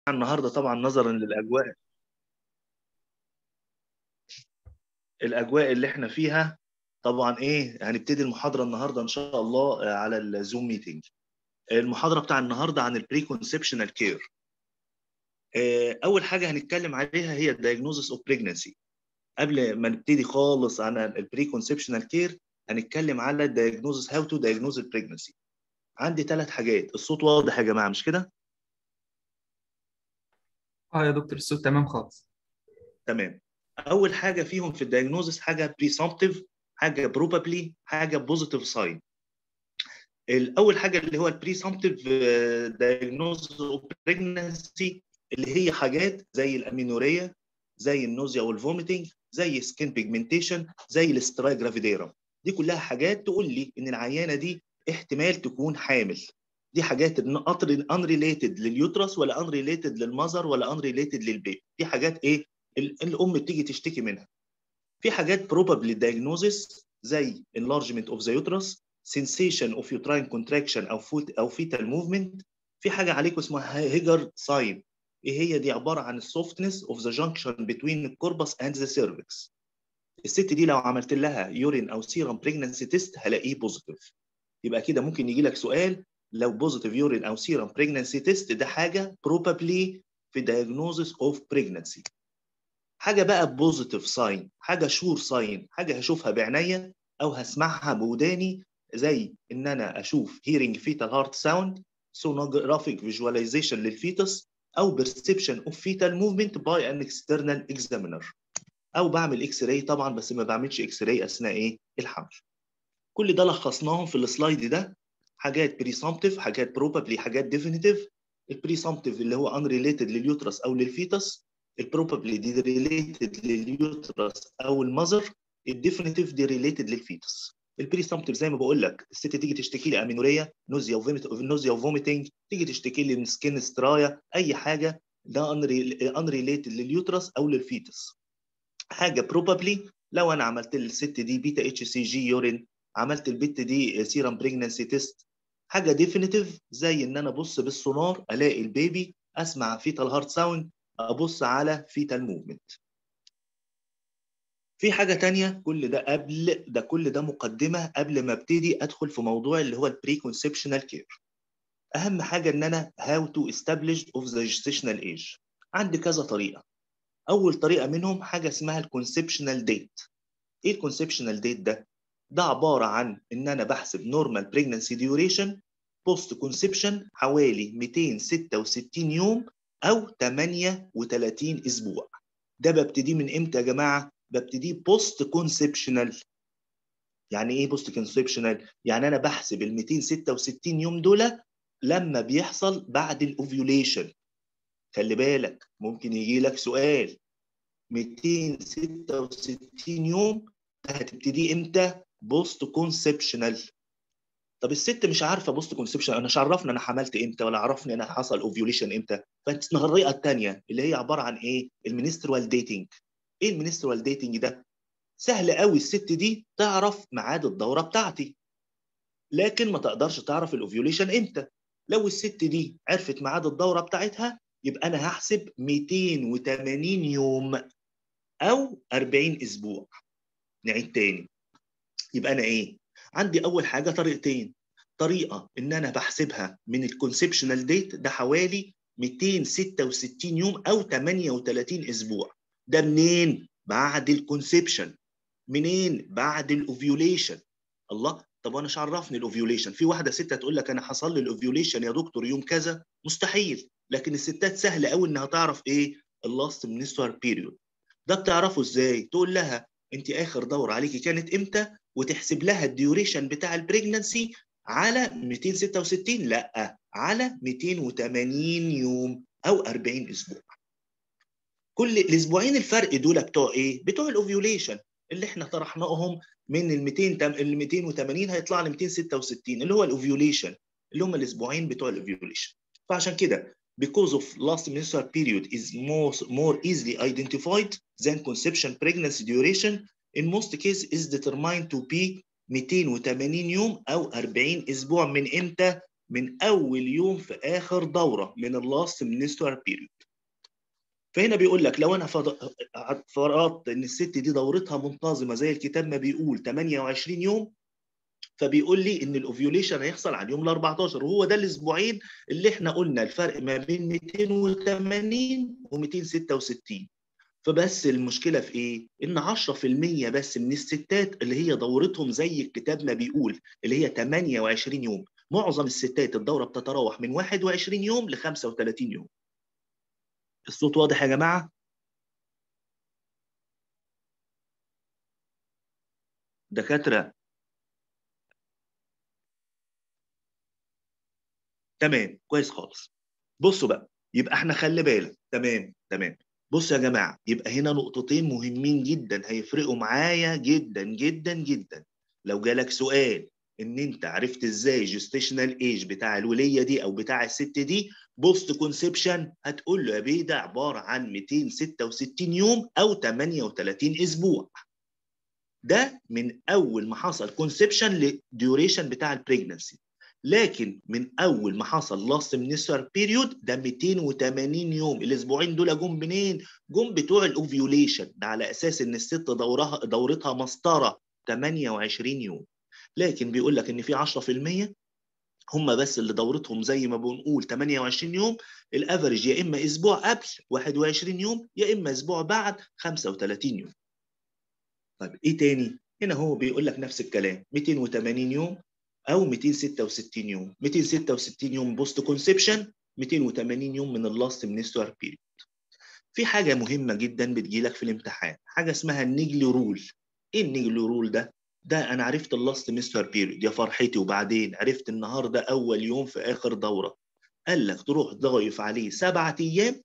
النهارده طبعا نظرا للاجواء الاجواء اللي احنا فيها طبعا ايه هنبتدي المحاضره النهارده ان شاء الله على الزوم ميتنج المحاضره بتاع النهارده عن البري كونسبشنال كير اول حاجه هنتكلم عليها هي الدايجنوزس اوف بريجنسي قبل ما نبتدي خالص عن البري كونسبشنال كير هنتكلم على الدايجنوزس هاو تو دايجنوز البريجنسي عندي ثلاث حاجات الصوت واضح يا جماعه مش كده اه يا دكتور الصوت تمام خالص تمام اول حاجه فيهم في الدايجنوزس حاجه بريسامبتيف حاجه بروبابلي حاجه بوزيتيف ساين الاول حاجه اللي هو البريسامبتيف دايجنوز اوف بريجنسي اللي هي حاجات زي الامينوريا زي النوزيا والفوميتنج زي سكين بيجمنتيشن زي الاستراي جرافيديرا دي كلها حاجات تقول لي ان العيانه دي احتمال تكون حامل دي حاجات انريليتد لليوترس ولا انريليتد للمذر ولا انريليتد للبيبي دي حاجات ايه الام بتيجي تشتكي منها في حاجات probably diagnosis زي enlargement of the uterus sensation of uterine contraction او فوت او fetal movement في حاجه عليكم اسمها هيجر ساين ايه هي دي عباره عن السوفتنس اوف ذا جانكشن بتوين الكوربس اند ذا سيرفكس الست دي لو عملت لها يورين او سيرم بريجنسي تيست هلاقيه بوزيتيف يبقى كده ممكن يجي لك سؤال لو بوزيتيف يورين او سيرم بريجنسي تيست ده حاجه probably في diagnosis of pregnancy حاجه بقى بوزيتيف ساين حاجه شور ساين حاجه هشوفها بعينيا او هسمعها بوداني زي ان انا اشوف هيرنج فيتال هارت ساوند سونوجرافيك فيجواليزيشن للفيتس او بيرسبشن اوف فيتال موفمنت باي ان اكسترنال اكزامينر او بعمل اكس راي طبعا بس ما بعملش اكس راي اثناء ايه الحمل كل ده لخصناهم في السلايد ده حاجات بريسامبتيف حاجات بروبابلي حاجات ديفينيتيف البريسامبتيف اللي هو انريليتد لليوترس او للفيتس البروبابلي دي ريليتد لليوترس او المذر الديفينيتيف دي ريليتد للفيتس البريسامبتيف زي ما بقول لك الست تيجي تشتكي لي امينوريا نوزيا وفوميت نوزيا وفوميتنج تيجي تشتكي لي من سكين سترايا اي حاجه ده انريليتد لليوترس او للفيتس حاجه بروبابلي لو انا عملت للست دي بيتا اتش سي جي يورين عملت البت دي سيرم بريجنسي تيست حاجه ديفينيتيف زي ان انا ابص بالسونار الاقي البيبي اسمع فيتال هارت ساوند ابص على فيتال موفمنت في حاجه تانية كل ده قبل ده كل ده مقدمه قبل ما ابتدي ادخل في موضوع اللي هو البري كونسبشنال كير اهم حاجه ان انا هاو تو استابليش اوف ذا جيستيشنال ايج عندي كذا طريقه اول طريقه منهم حاجه اسمها الكونسبشنال ديت ايه الكونسبشنال ديت ده ده عباره عن ان انا بحسب نورمال بريجنسي ديوريشن بوست كونسبشن حوالي 266 يوم او 38 اسبوع ده ببتدي من امتى يا جماعه ببتدي بوست كونسبشنال يعني ايه بوست كونسبشنال يعني انا بحسب ال 266 يوم دول لما بيحصل بعد الاوفيوليشن خلي بالك ممكن يجي لك سؤال 266 يوم هتبتدي امتى بوست كونسبشنال طب الست مش عارفه بوست كونسبشن انا مش عرفني انا حملت امتى ولا عرفني انا حصل اوفيوليشن امتى فاسمها الطريقه الثانيه اللي هي عباره عن ايه المينسترال ديتنج ايه المينسترال ديتنج ده سهل قوي الست دي تعرف ميعاد الدوره بتاعتي لكن ما تقدرش تعرف الاوفيوليشن امتى لو الست دي عرفت ميعاد الدوره بتاعتها يبقى انا هحسب 280 يوم او 40 اسبوع نعيد تاني يبقى انا ايه عندي اول حاجه طريقتين طريقه ان انا بحسبها من الكونسبشنال ديت ده حوالي 266 يوم او 38 اسبوع ده منين بعد الكونسبشن منين بعد الاوفيوليشن الله طب وانا مش عرفني الاوفيوليشن في واحده ست هتقول لك انا حصل لي الاوفيوليشن يا دكتور يوم كذا مستحيل لكن الستات سهل قوي انها تعرف ايه اللاست منستر بيريود ده بتعرفه ازاي تقول لها انت اخر دوره عليكي كانت امتى وتحسب لها الديوريشن بتاع البريجننسي على 266 لا على 280 يوم او 40 اسبوع كل الاسبوعين الفرق دول بتوع ايه بتوع الاوفيوليشن اللي احنا طرحناهم من ال 200 ال 280 هيطلع لي 266 اللي هو الاوفيوليشن اللي هم الاسبوعين بتوع الاوفيوليشن فعشان كده because of last menstrual period is more, more easily identified than conception pregnancy duration in most cases is determined to be 280 يوم او 40 اسبوع من امتى من اول يوم في اخر دوره من اللاست منستر بيريود فهنا بيقول لك لو انا فرضت ان الست دي دورتها منتظمه زي الكتاب ما بيقول 28 يوم فبيقول لي ان الاوفيوليشن هيحصل على اليوم ال 14 وهو ده الاسبوعين اللي احنا قلنا الفرق ما بين 280 و 266 فبس المشكله في ايه؟ ان 10% بس من الستات اللي هي دورتهم زي الكتاب ما بيقول اللي هي 28 يوم معظم الستات الدوره بتتراوح من 21 يوم ل 35 يوم الصوت واضح يا جماعه؟ دكاتره تمام كويس خالص بصوا بقى يبقى احنا خلي بالك تمام تمام بصوا يا جماعه يبقى هنا نقطتين مهمين جدا هيفرقوا معايا جدا جدا جدا لو جالك سؤال ان انت عرفت ازاي جستيشنال ايج بتاع الوليه دي او بتاع الست دي بوست كونسبشن هتقول له يا بيه ده عباره عن 266 يوم او 38 اسبوع ده من اول ما حصل كونسبشن للديوريشن بتاع البريجنسي لكن من اول ما حصل لاست منستر بيريود ده 280 يوم الاسبوعين دول جم منين جم بتوع الاوفيوليشن ده على اساس ان الست دورها دورتها مسطره 28 يوم لكن بيقول لك ان في 10% هم بس اللي دورتهم زي ما بنقول 28 يوم الافرج يا اما اسبوع قبل 21 يوم يا اما اسبوع بعد 35 يوم طيب ايه تاني هنا هو بيقول لك نفس الكلام 280 يوم او 266 يوم 266 يوم بوست كونسبشن 280 يوم من اللاست منستر بيريود في حاجه مهمه جدا بتجيلك في الامتحان حاجه اسمها النجلي رول ايه النجلي رول ده ده انا عرفت اللاست مستر بيريود يا فرحتي وبعدين عرفت النهارده اول يوم في اخر دوره قال لك تروح تضيف عليه سبعة ايام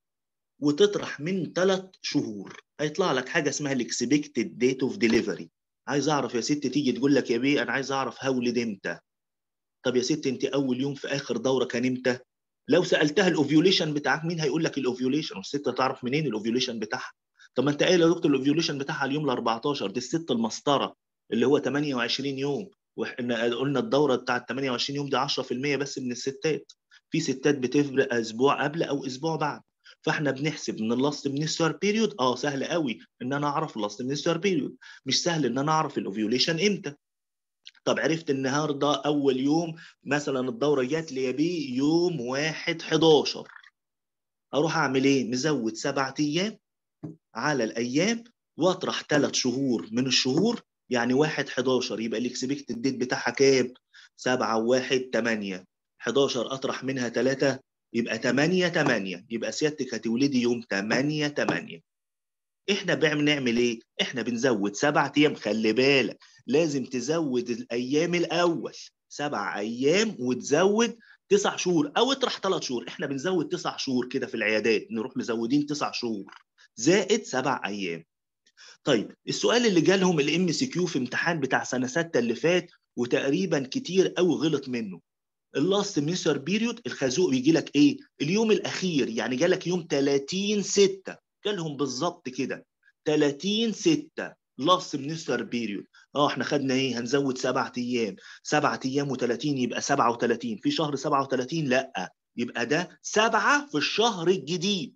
وتطرح من ثلاث شهور هيطلع لك حاجه اسمها الاكسبكتد ديت اوف ديليفري عايز اعرف يا ست تيجي تقول لك يا بيه انا عايز اعرف هولد امتى طب يا ست انت اول يوم في اخر دوره كان امتى لو سالتها الاوفيوليشن بتاعك مين هيقول لك الاوفيوليشن والست تعرف منين الاوفيوليشن بتاعها طب ما انت قايل يا دكتور الاوفيوليشن بتاعها اليوم ال 14 دي الست المسطره اللي هو 28 يوم واحنا قلنا الدوره بتاعت 28 يوم دي 10% بس من الستات في ستات بتفرق اسبوع قبل او اسبوع بعد فاحنا بنحسب من اللاست منستر بيريود اه سهل قوي ان انا اعرف اللاست منستر بيريود مش سهل ان انا اعرف الاوفيوليشن امتى طب عرفت النهارده اول يوم مثلا الدوره جات لي يا بيه يوم 1 11 اروح اعمل ايه مزود سبعة ايام على الايام واطرح ثلاث شهور من الشهور يعني 1 11 يبقى الاكسبكتد ديت بتاعها كام 7 و1 8 11 اطرح منها 3 يبقى 8 8 يبقى سيادتك هتولدي يوم 8 8 احنا بنعمل ايه احنا بنزود سبع ايام خلي بالك لازم تزود الايام الاول سبع ايام وتزود تسع شهور او اطرح ثلاث شهور احنا بنزود تسع شهور كده في العيادات نروح مزودين تسع شهور زائد سبع ايام طيب السؤال اللي جالهم الام سي كيو في امتحان بتاع سنه سته اللي فات وتقريبا كتير قوي غلط منه اللاست ميسر بيريود الخازوق بيجي لك ايه اليوم الاخير يعني جالك يوم 30 6 جالهم بالظبط كده 30 6 لاست ميسر بيريود اه احنا خدنا ايه هنزود سبعة ايام سبعة ايام و30 يبقى 37 في شهر 37 لا يبقى ده سبعة في الشهر الجديد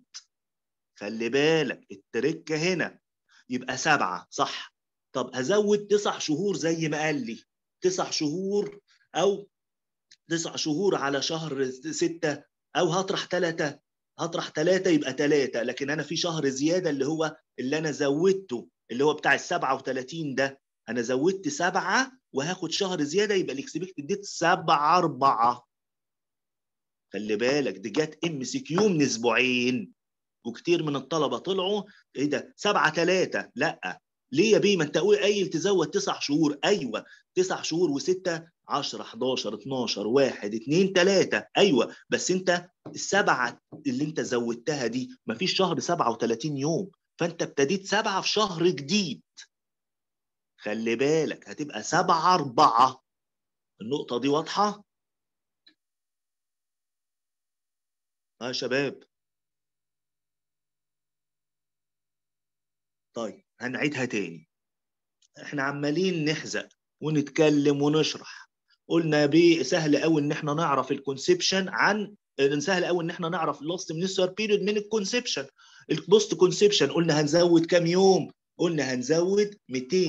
خلي بالك التركه هنا يبقى سبعة صح طب هزود تسع شهور زي ما قال لي تسع شهور او تسع شهور على شهر ستة أو هطرح ثلاثة هطرح ثلاثة يبقى ثلاثة لكن أنا في شهر زيادة اللي هو اللي أنا زودته اللي هو بتاع ال 37 ده أنا زودت سبعة وهاخد شهر زيادة يبقى الإكسبكتد ديت سبعة أربعة خلي بالك دي جت ام سي كيو من اسبوعين وكتير من الطلبه طلعوا ايه ده سبعة ثلاثة لا ليه يا بيه ما انت قايل تزود تسع شهور ايوه تسع شهور وسته 10 11 12 1 2 3 ايوه بس انت السبعه اللي انت زودتها دي ما فيش شهر 37 يوم فانت ابتديت سبعه في شهر جديد خلي بالك هتبقى سبعة أربعة النقطة دي واضحة؟ اه يا شباب طيب هنعيدها تاني احنا عمالين نحزق ونتكلم ونشرح قلنا يا بيه سهل قوي ان احنا نعرف الكونسبشن عن سهل قوي ان احنا نعرف اللاست منستر بيريود من الكونسبشن البوست كونسبشن قلنا هنزود كام يوم قلنا هنزود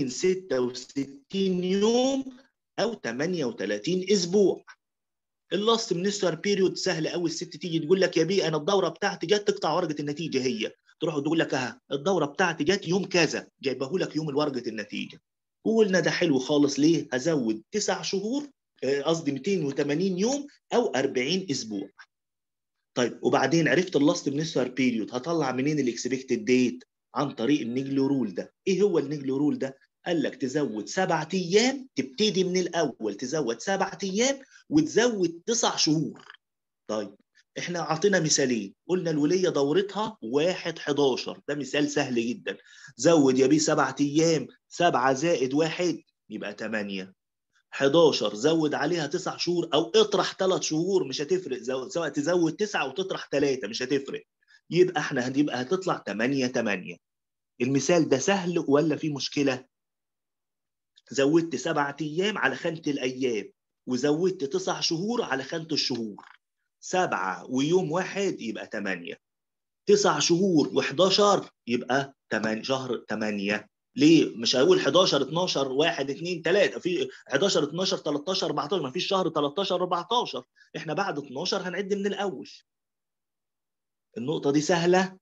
266 يوم او 38 اسبوع اللاست منستر بيريود سهل قوي الست تيجي تقول لك يا بيه انا الدوره بتاعتي جت تقطع ورقه النتيجه هي تروح تقول لك اه الدوره بتاعتي جت يوم كذا جايبه لك يوم ورقه النتيجه قلنا ده حلو خالص ليه هزود تسع شهور قصدي 280 يوم او 40 اسبوع طيب وبعدين عرفت اللاست منستر بيريود هطلع منين الاكسبكتد ديت عن طريق النجلو رول ده ايه هو النجلو رول ده قال لك تزود سبعة ايام تبتدي من الاول تزود سبعة ايام وتزود تسع شهور طيب احنا عطينا مثالين قلنا الوليه دورتها 1 11 ده مثال سهل جدا زود يا بيه سبعة ايام 7 زائد 1 يبقى 8 11 زود عليها 9 شهور او اطرح 3 شهور مش هتفرق سواء تزود 9 او تطرح 3 مش هتفرق يبقى احنا هنبقى هتطلع 8 8 المثال ده سهل ولا في مشكله زودت سبعة ايام على خانه الايام وزودت 9 شهور على خانه الشهور سبعة ويوم واحد يبقى 8 تسع شهور و11 يبقى 8 شهر 8 ليه؟ مش هقول 11 12 1 2 3 في 11 12 13 14 ما فيش شهر 13 14 احنا بعد 12 هنعد من الاول. النقطة دي سهلة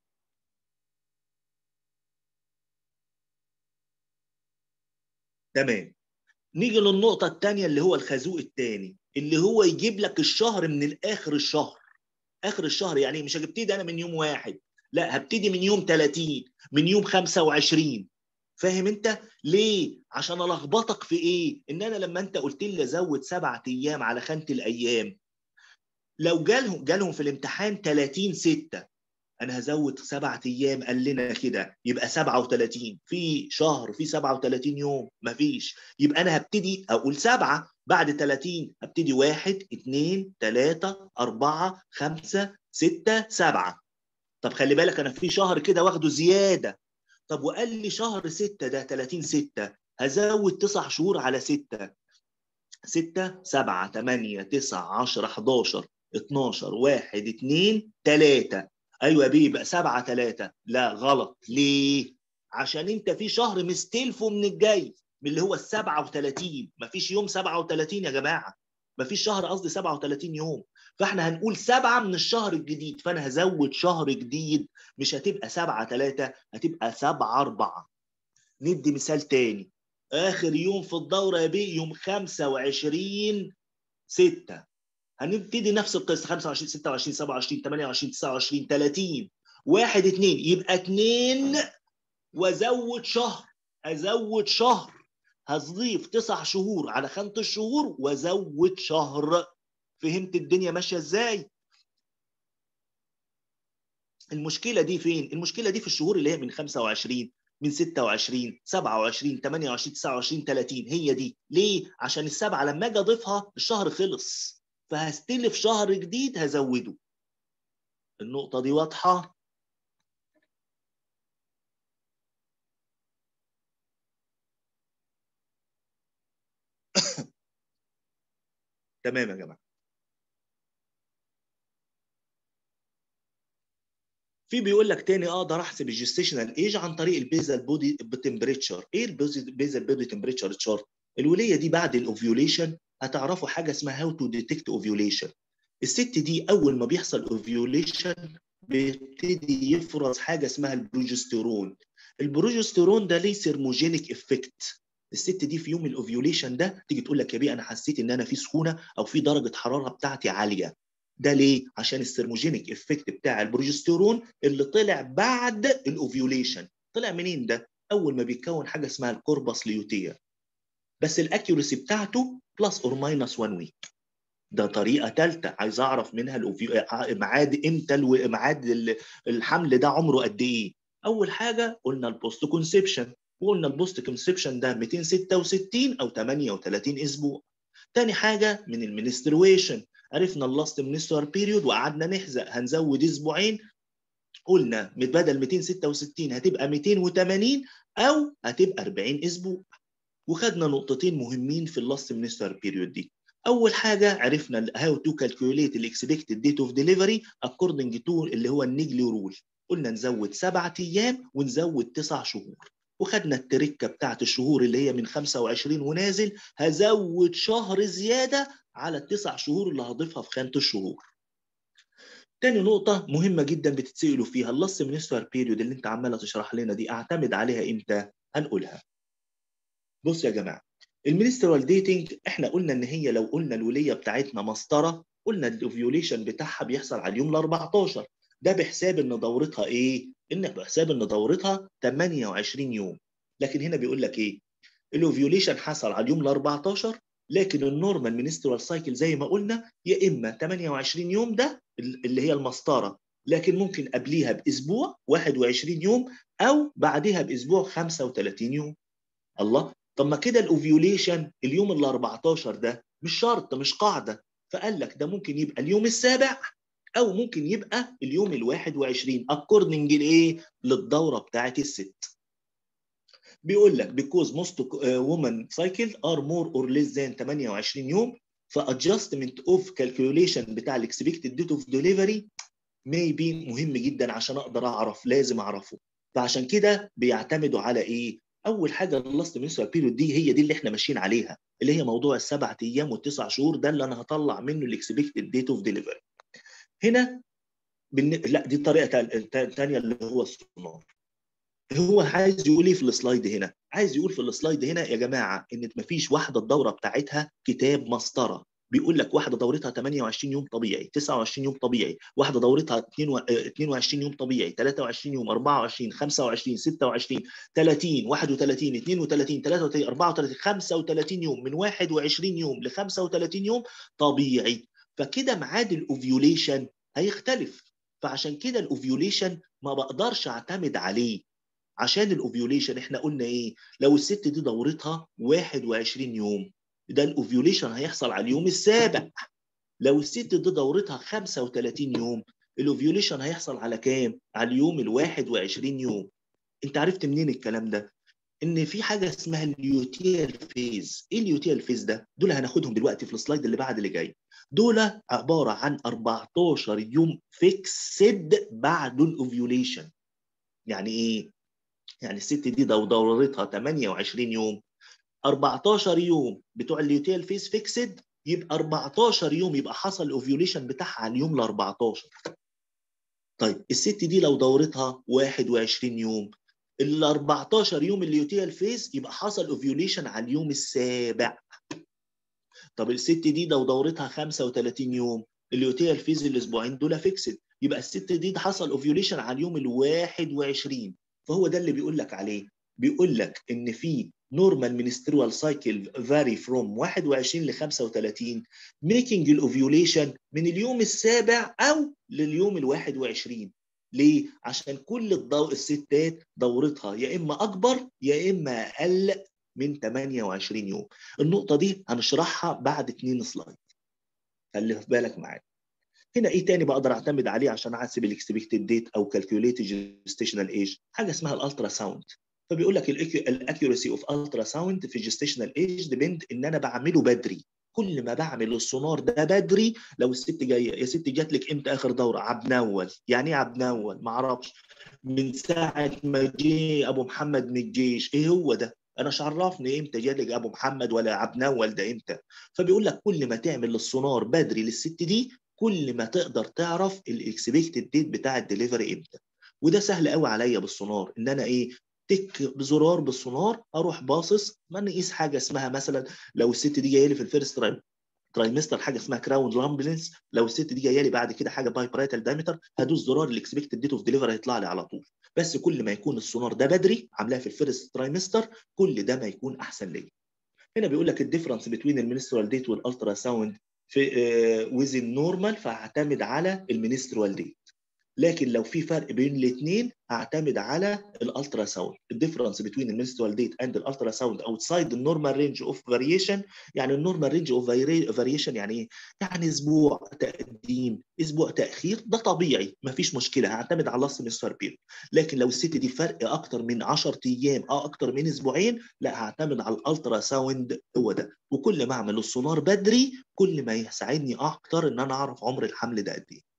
تمام نيجي للنقطة الثانية اللي هو الخازوق الثاني اللي هو يجيب لك الشهر من الاخر الشهر اخر الشهر يعني مش هبتدي انا من يوم واحد لا هبتدي من يوم 30 من يوم 25 فاهم انت ليه عشان الخبطك في ايه ان انا لما انت قلت لي ازود سبعة ايام على خانه الايام لو جالهم جالهم في الامتحان 30 6 انا هزود سبعة ايام قال لنا كده يبقى 37 في شهر في 37 يوم مفيش يبقى انا هبتدي اقول سبعة بعد 30 هبتدي واحد اثنين ثلاثة أربعة خمسة ستة سبعة طب خلي بالك أنا في شهر كده واخده زيادة طب وقال لي شهر ستة ده 30 ستة هزود تسع شهور على ستة ستة سبعة تمانية تسعة عشرة 11 12 واحد اتنين تلاتة أيوة يا بيه يبقى سبعة تلاتة لا غلط ليه؟ عشان أنت في شهر مستلفه من الجاي من اللي هو ال 37 مفيش يوم 37 يا جماعه مفيش شهر قصدي 37 يوم فاحنا هنقول سبعه من الشهر الجديد فانا هزود شهر جديد مش هتبقى 7 3 هتبقى 7 4 ندي مثال تاني اخر يوم في الدوره يا بيه يوم 25 6 هنبتدي نفس القصه 25 26 27 28 29 30 1 2 يبقى 2 وازود شهر ازود شهر هضيف تسع شهور على خانة الشهور وازود شهر فهمت الدنيا ماشية ازاي؟ المشكلة دي فين؟ المشكلة دي في الشهور اللي هي من 25 من 26 27 28 29 30 هي دي ليه؟ عشان السبعة لما اجي اضيفها الشهر خلص فهستلف شهر جديد هزوده النقطة دي واضحة؟ تمام يا جماعه في بيقول لك تاني اقدر احسب الجستيشنال ايج عن طريق البيزل بودي تمبريتشر ايه البيزل بودي تمبريتشر تشارت الوليه دي بعد الاوفيوليشن هتعرفوا حاجه اسمها هاو تو ديتكت اوفيوليشن الست دي اول ما بيحصل اوفيوليشن بيبتدي يفرز حاجه اسمها البروجستيرون البروجستيرون ده ليه سيرموجينيك افكت الست دي في يوم الاوفيوليشن ده تيجي تقول لك يا بيه انا حسيت ان انا في سخونه او في درجه حراره بتاعتي عاليه ده ليه عشان السيرموجينيك افكت بتاع البروجستيرون اللي طلع بعد الاوفيوليشن طلع منين ده اول ما بيتكون حاجه اسمها الكوربس ليوتيا بس الاكيورسي بتاعته بلس اور ماينس 1 ويك ده طريقه ثالثه عايز اعرف منها الأوفيو... ميعاد امتى ميعاد الحمل ده عمره قد ايه اول حاجه قلنا البوست كونسبشن وقلنا البوست كونسبشن ده 266 او 38 اسبوع تاني حاجه من المنسترويشن عرفنا اللاست منستر بيريود وقعدنا نحزق هنزود اسبوعين قلنا بدل 266 هتبقى 280 او هتبقى 40 اسبوع وخدنا نقطتين مهمين في اللاست منستر بيريود دي اول حاجه عرفنا هاو تو كالكوليت الاكسبكتد ديت اوف ديليفري اكوردنج تو اللي هو النجلي رول قلنا نزود سبعة ايام ونزود تسع شهور وخدنا التركه بتاعت الشهور اللي هي من 25 ونازل هزود شهر زياده على التسع شهور اللي هضيفها في خانه الشهور تاني نقطة مهمة جدا بتتسألوا فيها اللاست منستر بيريود اللي انت عمالة تشرح لنا دي اعتمد عليها امتى؟ هنقولها. بص يا جماعة المينسترال ديتنج احنا قلنا ان هي لو قلنا الولية بتاعتنا مسطرة قلنا الاوفيوليشن بتاعها بيحصل على اليوم ال 14 ده بحساب ان دورتها ايه؟ ان بحساب ان دورتها 28 يوم. لكن هنا بيقول لك ايه؟ الاوفيوليشن حصل على اليوم ال 14 لكن النورمال منسترال سايكل زي ما قلنا يا اما 28 يوم ده اللي هي المسطره لكن ممكن قبليها باسبوع 21 يوم او بعدها باسبوع 35 يوم الله طب ما كده الاوفيوليشن اليوم ال 14 ده مش شرط مش قاعده فقال لك ده ممكن يبقى اليوم السابع او ممكن يبقى اليوم ال 21 اكوردنج لايه للدوره بتاعت الست بيقول لك because most women cycle are more or less than 28 يوم فادجستمنت اوف كالكوليشن بتاع الاكسبكتد ديت اوف ديليفري maybe مهم جدا عشان اقدر اعرف لازم اعرفه فعشان كده بيعتمدوا على ايه؟ اول حاجه اللاست منسترال بيريود دي هي دي اللي احنا ماشيين عليها اللي هي موضوع السبع ايام والتسع شهور ده اللي انا هطلع منه الاكسبكتد ديت اوف ديليفري هنا بالن... لا دي الطريقه الثانيه اللي هو السونار هو عايز يقول ايه في السلايد هنا؟ عايز يقول في السلايد هنا يا جماعه ان مفيش واحده الدوره بتاعتها كتاب مسطره بيقول لك واحده دورتها 28 يوم طبيعي 29 يوم طبيعي واحده دورتها 22 يوم طبيعي 23 يوم 24 25 26 30 31 32 33 34 35 يوم من 21 يوم ل 35 يوم طبيعي فكده ميعاد الاوفيوليشن هيختلف فعشان كده الاوفيوليشن ما بقدرش اعتمد عليه عشان الاوفيوليشن احنا قلنا ايه لو الست دي دورتها 21 يوم ده الاوفيوليشن هيحصل على اليوم السابع لو الست دي دورتها 35 يوم الاوفيوليشن هيحصل على كام على اليوم ال 21 يوم انت عرفت منين الكلام ده ان في حاجه اسمها اليوتيال فيز ايه اليوتيال فيز ده دول هناخدهم دلوقتي في السلايد اللي بعد اللي جاي دول عباره عن 14 يوم فيكسد بعد الاوفيوليشن يعني ايه يعني الست دي لو دورتها 28 يوم 14 يوم بتوع اليوتيال فيز فيكسد يبقى 14 يوم يبقى حصل الاوفيوليشن بتاعها على اليوم ال 14 طيب الست دي لو دورتها 21 يوم ال 14 يوم اليوتيال فيز يبقى حصل اوفيوليشن على اليوم السابع طب الست دي لو دورتها 35 يوم اليوتيال فيز الاسبوعين دول فيكسد يبقى الست دي حصل اوفيوليشن على اليوم ال 21 فهو ده اللي بيقول لك عليه بيقول لك ان في نورمال منستريال سايكل فاري فروم 21 ل 35 ميكينج الاوفيوليشن من اليوم السابع او لليوم ال 21 ليه؟ عشان كل الضوء الستات دورتها يا اما اكبر يا اما اقل من 28 يوم. النقطة دي هنشرحها بعد اتنين سلايد. خلي في بالك معايا. هنا ايه تاني بقدر اعتمد عليه عشان احسب الاكسبكتد ديت او كالكوليت جستيشنال ايج؟ حاجة اسمها الالترا ساوند. فبيقول لك الاكيورسي اوف الترا ساوند في جستيشنال ايج ديبند ان انا بعمله بدري. كل ما بعمل السونار ده بدري لو الست جايه يا ست جات لك امتى اخر دوره عبنول يعني ايه عبنول ما اعرفش من ساعه ما جه ابو محمد من الجيش ايه هو ده انا مش عرفني امتى جالك ابو محمد ولا عبنول ده امتى فبيقول لك كل ما تعمل السونار بدري للست دي كل ما تقدر تعرف الاكسبكتد ديت بتاع الدليفري امتى وده سهل قوي عليا بالسونار ان انا ايه تك بزرار بالسونار اروح باصص ما نقيس حاجه اسمها مثلا لو الست دي جايه لي في الفيرست ترايم ترايمستر حاجه اسمها كراون لامبلنس لو الست دي جايه لي بعد كده حاجه باي برايتال دايمتر هدوس زرار الاكسبكتد ديت اوف ديليفري هيطلع لي على طول بس كل ما يكون السونار ده بدري عاملاها في الفيرست ترايمستر كل ده ما يكون احسن ليا هنا بيقول لك الديفرنس بين المينسترال ديت والالترا ساوند في ويزن نورمال فهعتمد على المينسترال ديت لكن لو في فرق بين الاثنين هعتمد على الالترا ساوند الديفرنس بين المنسترال ديت اند الالترا ساوند اوتسايد النورمال رينج اوف فاريشن يعني النورمال رينج اوف فاريشن يعني ايه؟ يعني اسبوع تقديم اسبوع تاخير ده طبيعي مفيش مشكله هعتمد على لاست منسترال بيريود لكن لو الست دي فرق اكتر من 10 ايام او اكتر من اسبوعين لا هعتمد على الالترا ساوند هو ده وكل ما اعمل السونار بدري كل ما يساعدني اكتر ان انا اعرف عمر الحمل ده قد ايه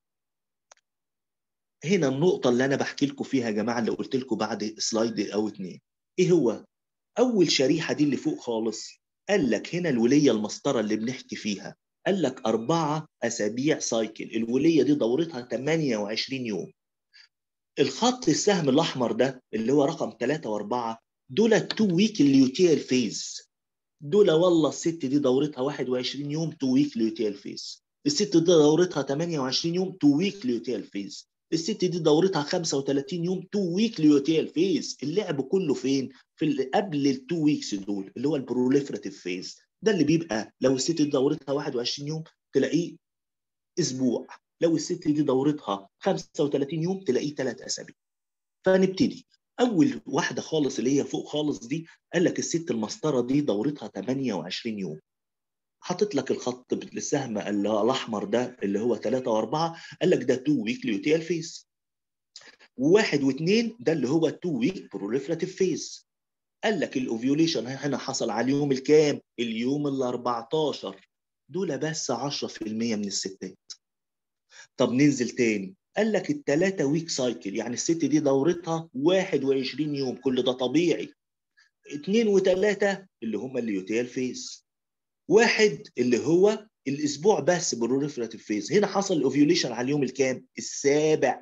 هنا النقطة اللي أنا بحكي لكم فيها يا جماعة اللي قلت لكم بعد سلايد أو اتنين. إيه هو؟ أول شريحة دي اللي فوق خالص قال لك هنا الولية المسطرة اللي بنحكي فيها قال لك أربعة أسابيع سايكل، الولية دي دورتها 28 يوم. الخط السهم الأحمر ده اللي هو رقم 3 و4 دول 2 ويك اليوتيال فيز. دول والله الست دي دورتها 21 يوم 2 ويك اليوتيال فيز. الست دي دورتها 28 يوم 2 ويك اليوتيال فيز. الست دي دورتها 35 يوم 2 ويك ليوتيال فيز اللعب كله فين في قبل ال 2 ويكس دول اللي هو البروليفراتيف فيز ده اللي بيبقى لو الست دي دورتها 21 يوم تلاقيه اسبوع لو الست دي دورتها 35 يوم تلاقيه ثلاث اسابيع فنبتدي اول واحده خالص اللي هي فوق خالص دي قال لك الست المسطره دي دورتها 28 يوم حاطط لك الخط بالسهم اللي هو الاحمر ده اللي هو 3 و4 قال لك ده 2 ويك ليوتيال فيز وواحد واثنين ده اللي هو 2 ويك بروليفراتيف فيز قال لك الاوفيوليشن هنا حصل على اليوم الكام؟ اليوم ال 14 دول بس 10% من الستات طب ننزل تاني قال لك الثلاثة ويك سايكل يعني الست دي دورتها 21 يوم كل ده طبيعي اثنين وثلاثة اللي هم الليوتيال فيز واحد اللي هو الاسبوع بس بروليفراتيف فيز هنا حصل الاوفيوليشن على اليوم الكام السابع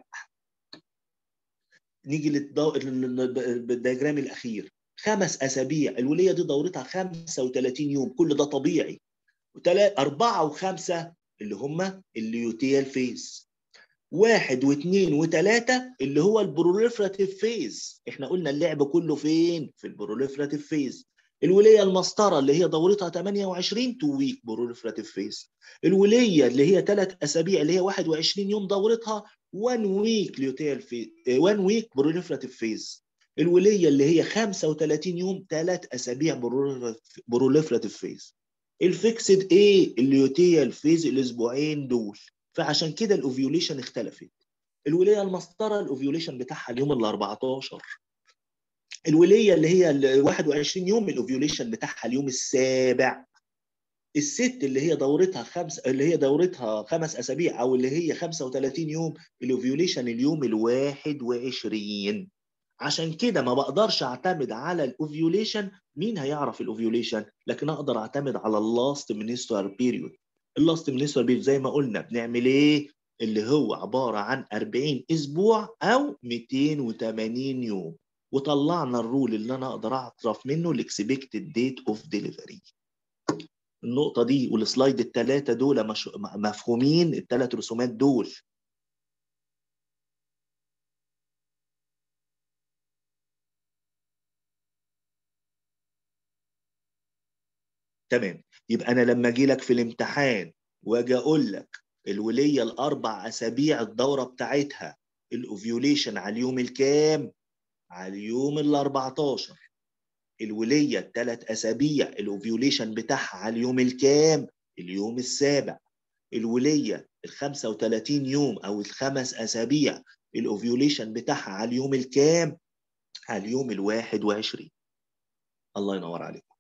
نيجي للدياجرام الاخير خمس اسابيع الوليه دي دورتها 35 يوم كل ده طبيعي أربعة وخمسة اللي هم الليوتيال فيز واحد واثنين وثلاثة اللي هو البروليفراتيف فيز احنا قلنا اللعب كله فين في البروليفراتيف فيز الوليه المسطره اللي هي دورتها 28 تو ويك بروليفراتيف فيز الوليه اللي هي ثلاث اسابيع اللي هي 21 يوم دورتها 1 ويك ليوتيال في 1 ويك بروليفراتيف فيز الوليه اللي هي 35 يوم ثلاث اسابيع بروليفراتيف فيز الفيكسد ايه الليوتيال فيز الاسبوعين دول فعشان كده الاوفيوليشن اختلفت الوليه المسطره الاوفيوليشن بتاعها اليوم ال 14 الوليه اللي هي ال 21 يوم الاوفيوليشن بتاعها اليوم السابع الست اللي هي دورتها خمس اللي هي دورتها خمس اسابيع او اللي هي 35 يوم الاوفيوليشن اليوم ال 21 عشان كده ما بقدرش اعتمد على الاوفيوليشن مين هيعرف الاوفيوليشن لكن اقدر اعتمد على اللاست منستر بيريود اللاست منستر بيريود زي ما قلنا بنعمل ايه اللي هو عباره عن 40 اسبوع او 280 يوم وطلعنا الرول اللي انا اقدر اعرف منه الاكسبكتد ديت اوف ديليفري النقطه دي والسلايد الثلاثه دول مش... مفهومين الثلاث رسومات دول تمام يبقى انا لما اجي لك في الامتحان واجي اقول لك الوليه الاربع اسابيع الدوره بتاعتها الاوفيوليشن على اليوم الكام على اليوم ال 14 الوليه الثلاث اسابيع الاوفيوليشن بتاعها على اليوم الكام اليوم السابع الوليه ال 35 يوم او الخمس اسابيع الاوفيوليشن بتاعها على اليوم الكام على اليوم ال 21 الله ينور عليكم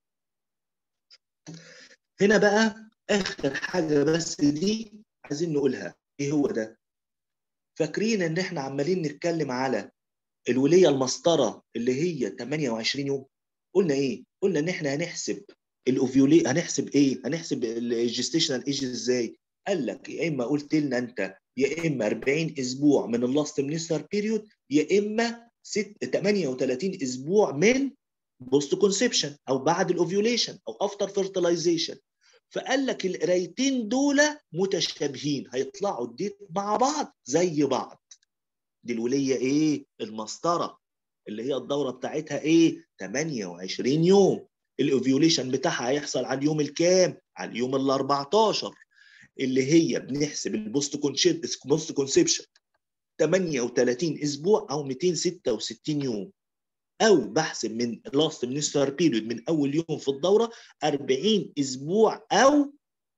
هنا بقى اخر حاجه بس دي عايزين نقولها ايه هو ده فاكرين ان احنا عمالين نتكلم على الوليه المسطره اللي هي 28 يوم قلنا ايه قلنا ان احنا هنحسب الاوفيولي هنحسب ايه هنحسب الجستيشنال ايج ازاي قال لك يا اما قلت لنا انت يا اما 40 اسبوع من اللاست منستر بيريود يا اما 6 38 اسبوع من بوست كونسبشن او بعد الاوفيوليشن او افتر فيرتلايزيشن فقال لك القرايتين دول متشابهين هيطلعوا الديت مع بعض زي بعض دي الوليه ايه المسطره اللي هي الدوره بتاعتها ايه 28 يوم الاوفيوليشن بتاعها هيحصل على اليوم الكام على اليوم ال 14 اللي هي بنحسب البوست بوست كونسبشن 38 اسبوع او 266 يوم او بحسب من لاست منستر بيريود من اول يوم في الدوره 40 اسبوع او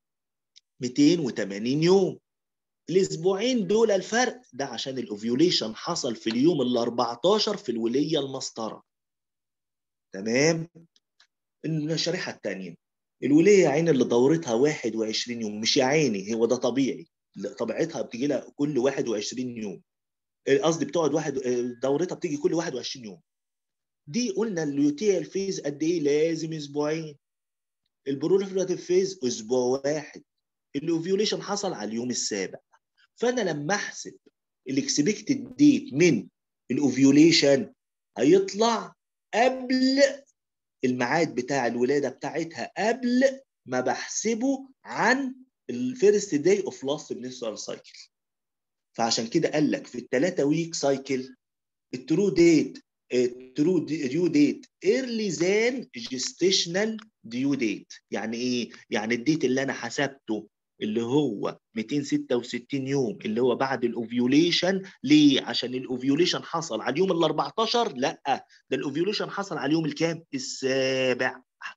280 يوم الاسبوعين دول الفرق ده عشان الاوفيوليشن حصل في اليوم ال 14 في الوليه المسطره تمام الشريحه الثانيه الوليه يا عيني اللي دورتها 21 يوم مش يا عيني هو ده طبيعي طبيعتها بتيجي لها كل 21 يوم قصدي بتقعد واحد دورتها بتيجي كل 21 يوم دي قلنا الليوتيال فيز قد ايه لازم اسبوعين البروليفراتيف فيز اسبوع واحد الاوفيوليشن حصل على اليوم السابع فانا لما احسب الاكسبكتد ديت من الاوفيوليشن هيطلع قبل الميعاد بتاع الولاده بتاعتها قبل ما بحسبه عن الفيرست داي اوف لاست منسترال سايكل فعشان كده قال لك في الثلاثه ويك سايكل الترو ديت الترو ديو ديت ايرلي ذان جيستيشنال ديو ديت يعني ايه يعني الديت اللي انا حسبته اللي هو 266 يوم اللي هو بعد الاوفيوليشن ليه عشان الاوفيوليشن حصل على اليوم ال 14 لا ده الاوفيوليشن حصل على اليوم الكام السابع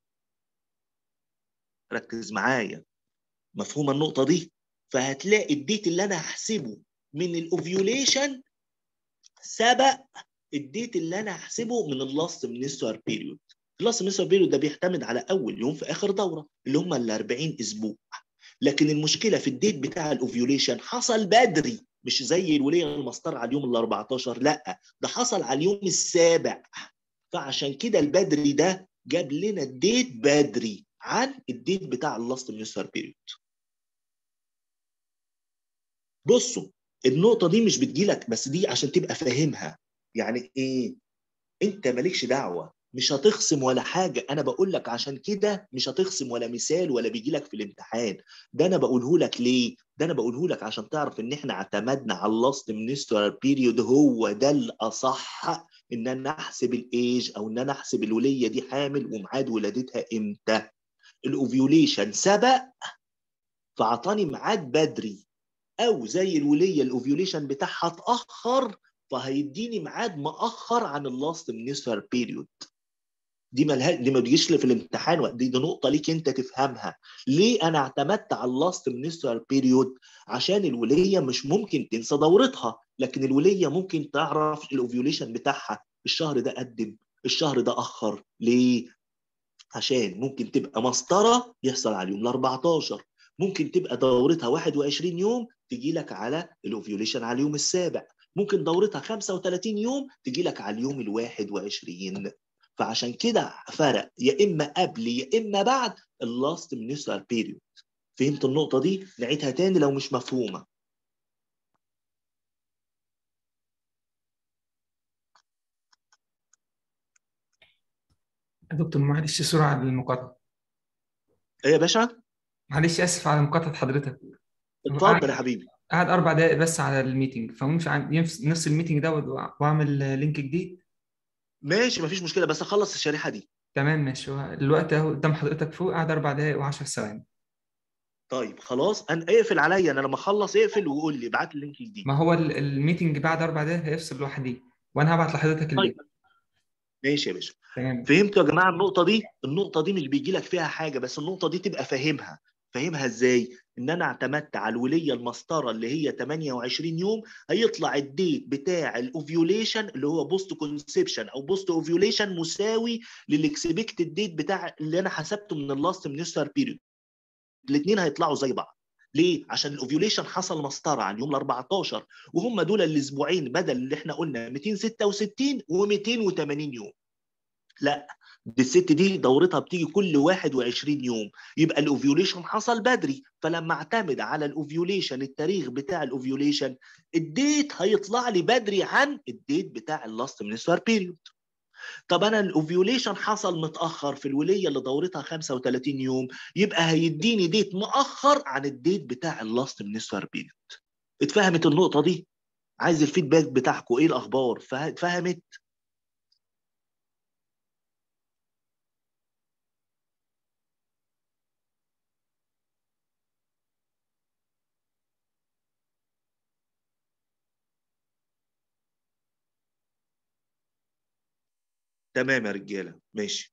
ركز معايا مفهومه النقطه دي فهتلاقي الديت اللي انا هحسبه من الاوفيوليشن سبق الديت اللي انا هحسبه من اللاست منستر بيريود اللاست منستر بيريود ده بيعتمد على اول يوم في اخر دوره اللي هم ال 40 اسبوع لكن المشكله في الديت بتاع الاوفيوليشن حصل بدري مش زي الوليه المسطره على اليوم ال 14 لا ده حصل على اليوم السابع فعشان كده البدري ده جاب لنا الديت بدري عن الديت بتاع اللاست منستر بيريود بصوا النقطة دي مش بتجيلك بس دي عشان تبقى فاهمها يعني ايه انت مالكش دعوة مش هتخصم ولا حاجة انا بقول لك عشان كده مش هتخصم ولا مثال ولا بيجي لك في الامتحان ده انا بقوله لك ليه ده انا بقوله لك عشان تعرف ان احنا اعتمدنا على اللاست منستر بيريود هو ده الاصح ان انا احسب الايج او ان انا احسب الولية دي حامل وميعاد ولادتها امتى الاوفيوليشن سبق فعطاني ميعاد بدري او زي الوليه الاوفيوليشن بتاعها اتاخر فهيديني ميعاد مأخر عن اللاست منستر بيريود دي ملها دي ما بتجيش في الامتحان دي, دي نقطه ليك انت تفهمها ليه انا اعتمدت على اللاست منستر بيريود عشان الوليه مش ممكن تنسى دورتها لكن الوليه ممكن تعرف الاوفيوليشن بتاعها الشهر ده قدم الشهر ده اخر ليه عشان ممكن تبقى مسطره يحصل على اليوم ال 14 ممكن تبقى دورتها 21 يوم تجي لك على الاوفيوليشن على اليوم السابع ممكن دورتها 35 يوم تجي لك على اليوم ال 21 فعشان كده فرق يا اما قبل يا اما بعد اللاست منستر بيريود فهمت النقطه دي نعيدها تاني لو مش مفهومه يا دكتور معلش سرعة على المقاطعة ايه يا باشا معلش آسف على مقاطعة حضرتك اتفضل يا حبيبي قاعد أربع دقايق بس على الميتنج فممكن نفس الميتنج ده وأعمل لينك جديد ماشي مفيش مشكله بس اخلص الشريحه دي تمام ماشي الوقت اهو قدام حضرتك فوق قاعد اربع دقايق و10 ثواني طيب خلاص انا اقفل عليا انا لما اخلص اقفل وقول لي ابعت لي اللينك الجديد ما هو الميتنج بعد اربع دقايق هيفصل لوحدي وانا هبعت لحضرتك اللينك طيب ماشي يا باشا تمام فهمتوا يا جماعه النقطه دي النقطه دي مش بيجي لك فيها حاجه بس النقطه دي تبقى فاهمها فاهمها ازاي ان انا اعتمدت على الوليه المسطره اللي هي 28 يوم هيطلع الديت بتاع الاوفيوليشن اللي هو بوست كونسبشن او بوست اوفيوليشن مساوي للاكسبكتد ديت بتاع اللي انا حسبته من اللاست منستر بيريود الاثنين هيطلعوا زي بعض ليه؟ عشان الاوفيوليشن حصل مسطره على اليوم ال 14 وهم دول الاسبوعين بدل اللي احنا قلنا 266 و280 يوم. لا دي الست دي دورتها بتيجي كل 21 يوم يبقى الاوفيوليشن حصل بدري فلما اعتمد على الاوفيوليشن التاريخ بتاع الاوفيوليشن الديت هيطلع لي بدري عن الديت بتاع اللاست منستر بيريود طب انا الاوفيوليشن حصل متاخر في الوليه اللي دورتها 35 يوم يبقى هيديني ديت مؤخر عن الديت بتاع اللاست منستر بيريود اتفهمت النقطه دي عايز الفيدباك بتاعكم ايه الاخبار فهمت تمام يا رجاله ماشي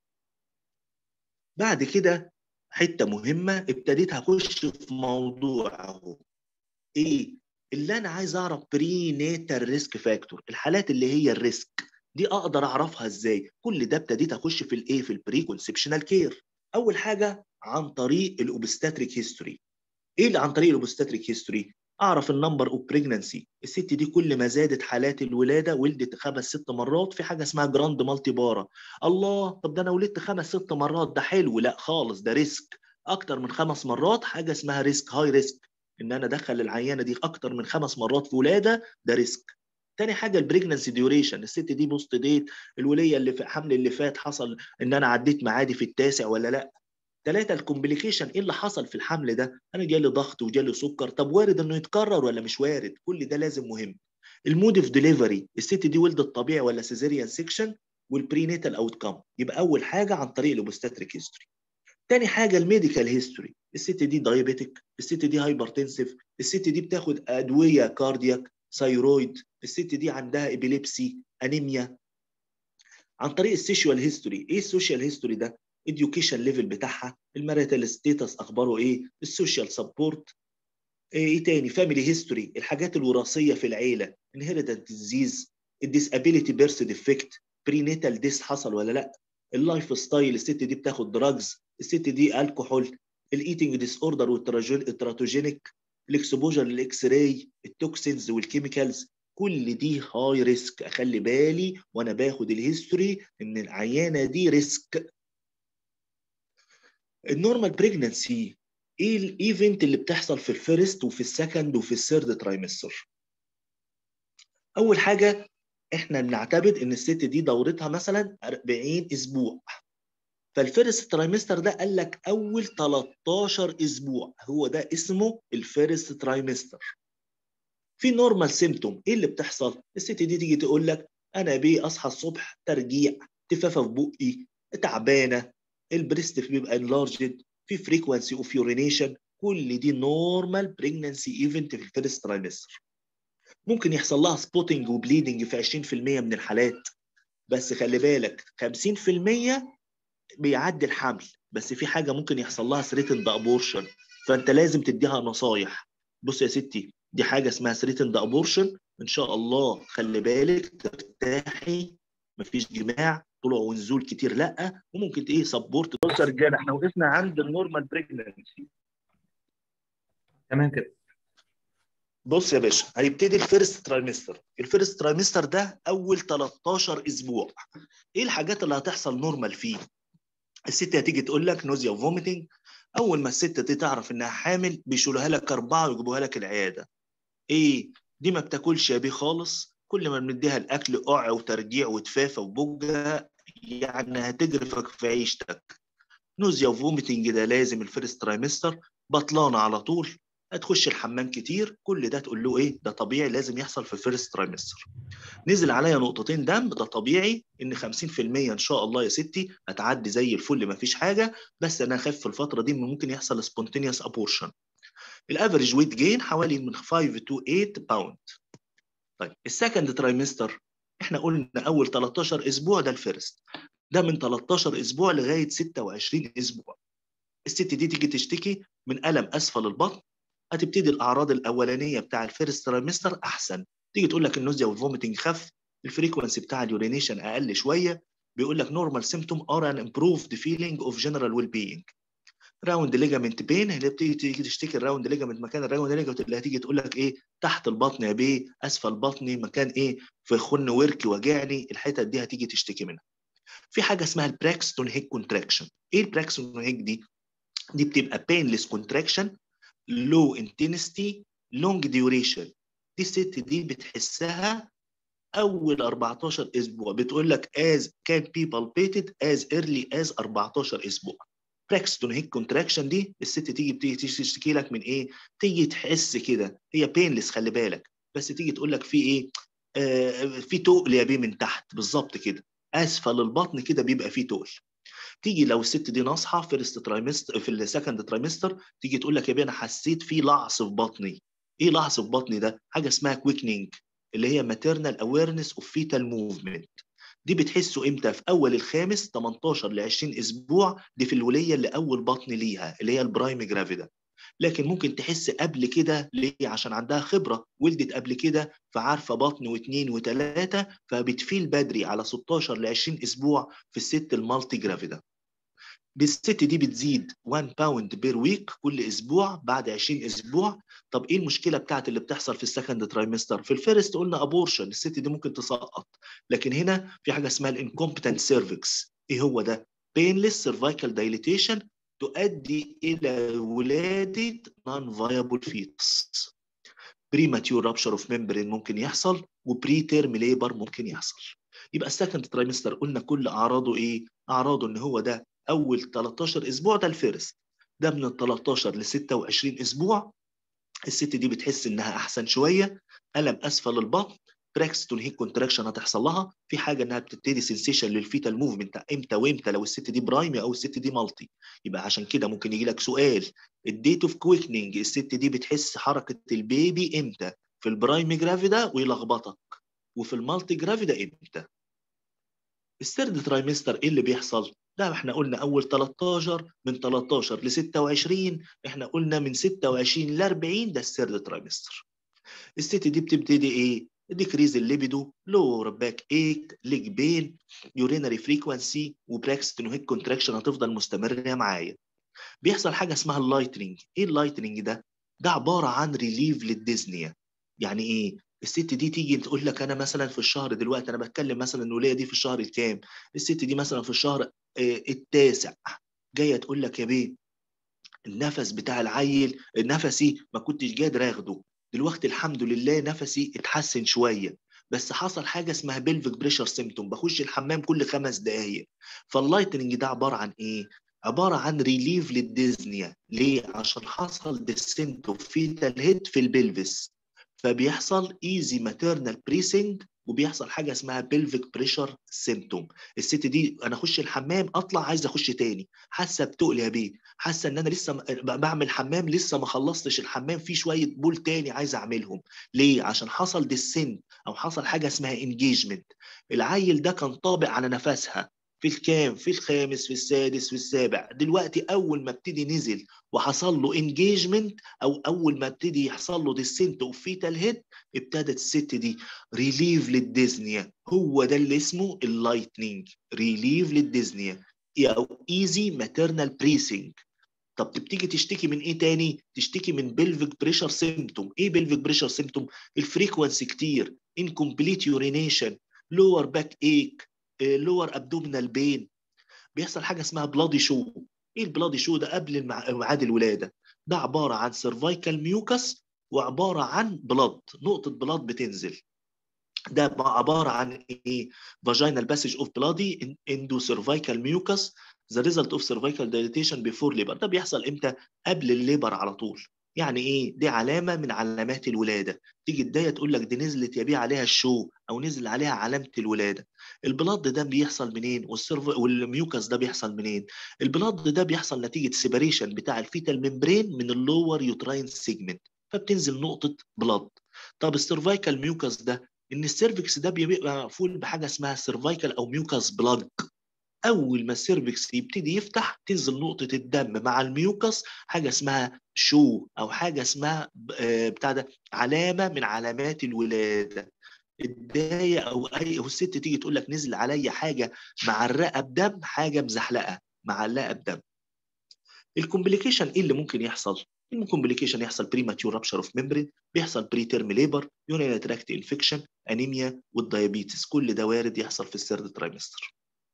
بعد كده حته مهمه ابتديت هخش في موضوع اهو ايه اللي انا عايز اعرف بري ناتال ريسك فاكتور الحالات اللي هي الريسك دي اقدر اعرفها ازاي كل ده ابتديت اخش في الايه في البري كونسبشنال كير اول حاجه عن طريق الاوبستاتريك هيستوري ايه اللي عن طريق الاوبستاتريك هيستوري اعرف النمبر اوف بريجنانسي الست دي كل ما زادت حالات الولاده ولدت خمس ست مرات في حاجه اسمها جراند مالتي بارا الله طب ده انا ولدت خمس ست مرات ده حلو لا خالص ده ريسك اكتر من خمس مرات حاجه اسمها ريسك هاي ريسك ان انا ادخل العيانه دي اكتر من خمس مرات في ولاده ده ريسك تاني حاجه البريجننسي ديوريشن الست دي بوست ديت الوليه اللي في الحمل اللي فات حصل ان انا عديت معادي في التاسع ولا لا ثلاثة الكومبليكيشن ايه اللي حصل في الحمل ده؟ انا جالي ضغط وجالي سكر، طب وارد انه يتكرر ولا مش وارد؟ كل ده لازم مهم. المود اوف ديليفري، الست دي ولدت طبيعي ولا سيزيريان سيكشن؟ والبرينيتال اوت كام، يبقى اول حاجه عن طريق الاوبستاتريك هيستوري. تاني حاجه الميديكال هيستوري، الست دي دايابيتك، الست دي هايبرتنسيف، الست دي بتاخد ادويه كاردياك، ثايرويد، الست دي عندها ابيليبسي، انيميا. عن طريق السيشوال هيستوري، ايه السوشيال هيستوري ده؟ education ليفل بتاعها الماريتال ستيتس اخباره ايه السوشيال سبورت ايه تاني فاميلي هيستوري الحاجات الوراثيه في العيله انهيرتد ديزيز الديسابيليتي بيرث ديفكت برينيتال ديس حصل ولا لا اللايف ستايل الست دي بتاخد دراجز الست دي الكحول الايتنج ديس اوردر والتراتوجينيك الاكسبوجر للاكس راي التوكسينز والكيميكالز كل دي هاي ريسك اخلي بالي وانا باخد الهيستوري ان العيانه دي ريسك النورمال بريجننسي ايه الايفنت اللي بتحصل في الفيرست وفي السكند وفي الثيرد ترايمستر اول حاجه احنا بنعتبر ان الست دي دورتها مثلا 40 اسبوع فالفيرست ترايمستر ده قال لك اول 13 اسبوع هو ده اسمه الفيرست ترايمستر في نورمال سيمتوم ايه اللي بتحصل الست دي تيجي تقول لك انا بيه اصحى الصبح ترجيع تفافه في بقي تعبانه البريست بيبقى انلارجد في فريكوانسي اوف يورينيشن كل دي نورمال بريجننسي ايفنت في الفيرست ترايمستر ممكن يحصل لها سبوتنج وبليدنج في 20% من الحالات بس خلي بالك 50% بيعدي الحمل بس في حاجه ممكن يحصل لها ثريتند ابورشن فانت لازم تديها نصايح بص يا ستي دي حاجه اسمها ثريتند ابورشن ان شاء الله خلي بالك ترتاحي مفيش جماع طلوع ونزول كتير لا وممكن ايه سبورت بص يا رجاله احنا وقفنا عند النورمال بريجننسي تمام كده بص يا باشا هيبتدي الفيرست ترايمستر الفيرست ترايمستر ده اول 13 اسبوع ايه الحاجات اللي هتحصل نورمال فيه الست هتيجي تقول لك نوزيا وفوميتنج اول ما الست دي تعرف انها حامل بيشيلوها لك اربعه ويجيبوها لك العياده ايه دي ما بتاكلش يا بيه خالص كل ما بنديها الاكل قع وترجيع وتفافه وبجه يعني هتجرفك في عيشتك نوزيا وفوميتنج ده لازم الفيرست ترايمستر بطلانه على طول هتخش الحمام كتير كل ده تقول له ايه ده طبيعي لازم يحصل في الفيرست ترايمستر نزل عليا نقطتين دم ده طبيعي ان 50% ان شاء الله يا ستي هتعدي زي الفل ما فيش حاجه بس انا اخاف في الفتره دي ممكن يحصل سبونتينيوس ابورشن الافريج ويت جين حوالي من 5 تو 8 باوند طيب السكند ترايمستر احنا قلنا اول 13 اسبوع ده الفيرست ده من 13 اسبوع لغايه 26 اسبوع الست دي تيجي تشتكي من الم اسفل البطن هتبتدي الاعراض الاولانيه بتاع الفيرست ترايمستر احسن تيجي تقول لك النوزيا والفوميتنج خف الفريكونسي بتاع اليورينيشن اقل شويه بيقول لك نورمال سيمتوم ار ان امبروفد فيلينج اوف جنرال ويل بينج راوند ليجامنت بين اللي بتيجي تيجي تشتكي الراوند ليجامنت مكان الراوند ليجامنت اللي هتيجي تقول لك ايه تحت البطن يا بيه اسفل بطني مكان ايه في خن وركي وجعني الحتت دي هتيجي تشتكي منها في حاجه اسمها البراكستون هيك كونتراكشن ايه البراكستون هيك دي دي بتبقى بينلس كونتراكشن لو انتنستي لونج ديوريشن دي الست دي بتحسها اول 14 اسبوع بتقول لك as can be palpated as early as 14 اسبوع براكستون هيك كونتراكشن دي الست تيجي بتيجي تشتكي لك من ايه تيجي تحس كده هي بينلس خلي بالك بس تيجي تقول لك في ايه آه في تقل يا بيه من تحت بالظبط كده اسفل البطن كده بيبقى فيه تقل تيجي لو الست دي ناصحه فيرست ترايمستر في السكند ترايمستر تيجي تقول لك يا بيه انا حسيت في لعص في بطني ايه لعص في بطني ده حاجه اسمها كويكنينج اللي هي maternal awareness of fetal movement دي بتحسه امتى في اول الخامس 18 ل 20 اسبوع دي في الوليه اللي اول بطن ليها اللي هي البرايم جرافيدا لكن ممكن تحس قبل كده ليه عشان عندها خبره ولدت قبل كده فعارفه بطن واثنين وثلاثه فبتفيل بدري على 16 ل 20 اسبوع في الست المالتي جرافيدا بالست دي بتزيد 1 باوند بير ويك كل اسبوع بعد 20 اسبوع طب ايه المشكله بتاعت اللي بتحصل في السكند ترايمستر في الفيرست قلنا ابورشن الست دي ممكن تسقط لكن هنا في حاجه اسمها الانكومبتنت سيرفكس ايه هو ده painless cervical dilatation تؤدي الى ولاده non viable fetus premature rupture of membrane ممكن يحصل وبري تيرم ليبر ممكن يحصل يبقى السكند ترايمستر قلنا كل اعراضه ايه اعراضه ان هو ده اول 13 اسبوع ده الفيرست ده من ال 13 ل 26 اسبوع الست دي بتحس انها احسن شويه الم اسفل البطن براكستون هيك كونتراكشن هتحصل لها في حاجه انها بتبتدي سنسيشن للفيتال موفمنت امتى وامتى لو الست دي برايمي او الست دي مالتي يبقى عشان كده ممكن يجي لك سؤال الديت اوف كويكنينج الست دي بتحس حركه البيبي امتى في البرايم جرافيدا ويلخبطك وفي المالتي جرافيدا امتى السيرد ترايمستر ايه اللي بيحصل لا احنا قلنا اول 13 من 13 ل 26 احنا قلنا من 26 ل 40 ده السيرد ترايمستر الست دي بتبتدي ايه ديكريز الليبيدو لور باك ايك ليج بين يورينري فريكوانسي وبراكستون هيك كونتراكشن هتفضل مستمره معايا بيحصل حاجه اسمها اللايتنينج ايه اللايتنينج ده ده عباره عن ريليف للديزنيا يعني ايه الست دي تيجي تقول لك انا مثلا في الشهر دلوقتي انا بتكلم مثلا الوليه دي في الشهر الكام الست دي مثلا في الشهر آه التاسع جايه تقول لك يا بيه النفس بتاع العيل نفسي ما كنتش قادر اخده دلوقتي الحمد لله نفسي اتحسن شويه بس حصل حاجه اسمها بيلفيك بريشر سيمتوم بخش الحمام كل خمس دقائق فاللايتنينج ده عباره عن ايه عباره عن ريليف للديزنيا ليه عشان حصل ديسنت اوف فيتال هيد في البلفس فبيحصل ايزي ماتيرنال بريسنج وبيحصل حاجه اسمها بلفيك بريشر سيمتوم الست دي انا اخش الحمام اطلع عايز اخش تاني حاسه بتقل يا بيه حاسه ان انا لسه بعمل حمام لسه ما خلصتش الحمام في شويه بول تاني عايز اعملهم ليه عشان حصل ديسنت او حصل حاجه اسمها انجيجمنت العيل ده كان طابق على نفسها في الكام في الخامس في السادس في السابع دلوقتي اول ما ابتدي نزل وحصل له انجيجمنت او اول ما ابتدي يحصل له ديسنت اوف فيتال هيد ابتدت الست دي ريليف للديزنيا هو ده اللي اسمه اللايتنينج ريليف للديزنيا او ايزي ماتيرنال بريسنج طب تبتدي تشتكي من ايه تاني؟ تشتكي من بلفيك بريشر سيمتوم، ايه بلفيك بريشر سيمتوم؟ الفريكونسي كتير، انكمبليت يورينيشن، لور باك ايك، لور ابدومينال بين بيحصل حاجه اسمها بلادي شو ايه البلادي شو ده قبل ميعاد الولاده ده عباره عن سيرفايكال ميوكس وعباره عن بلاد نقطه بلاد بتنزل ده عباره عن ايه فاجينال باسج اوف بلادي اندو سيرفايكال ميوكس ذا ريزلت اوف سيرفايكال دايليتيشن بيفور ليبر ده بيحصل امتى قبل الليبر على طول يعني ايه دي علامه من علامات الولاده تيجي الدايه تقول لك دي نزلت يا بيه عليها الشو او نزل عليها علامه الولاده البلاد ده بيحصل منين والسيرف والميوكس ده بيحصل منين البلاد ده بيحصل نتيجه سيباريشن بتاع الفيتال ممبرين من اللور يوتراين سيجمنت فبتنزل نقطه بلاد طب السيرفايكال ميوكس ده ان السيرفكس ده بيبقى مقفول بحاجه اسمها سيرفايكال او ميوكس بلاج اول ما السيرفكس يبتدي يفتح تنزل نقطه الدم مع الميوكس حاجه اسمها شو او حاجه اسمها بتاع ده علامه من علامات الولاده الدايه او اي او الست تيجي تقول لك نزل عليا حاجه معرقه بدم حاجه مزحلقه معلقه بدم الكومبليكيشن ايه اللي ممكن يحصل الكومبليكيشن يحصل بريماتيور رابشر اوف ميمبرين بيحصل بري تيرم ليبر يورينال تراكت انفكشن انيميا والدايابيتس كل ده وارد يحصل في السيرد ترايمستر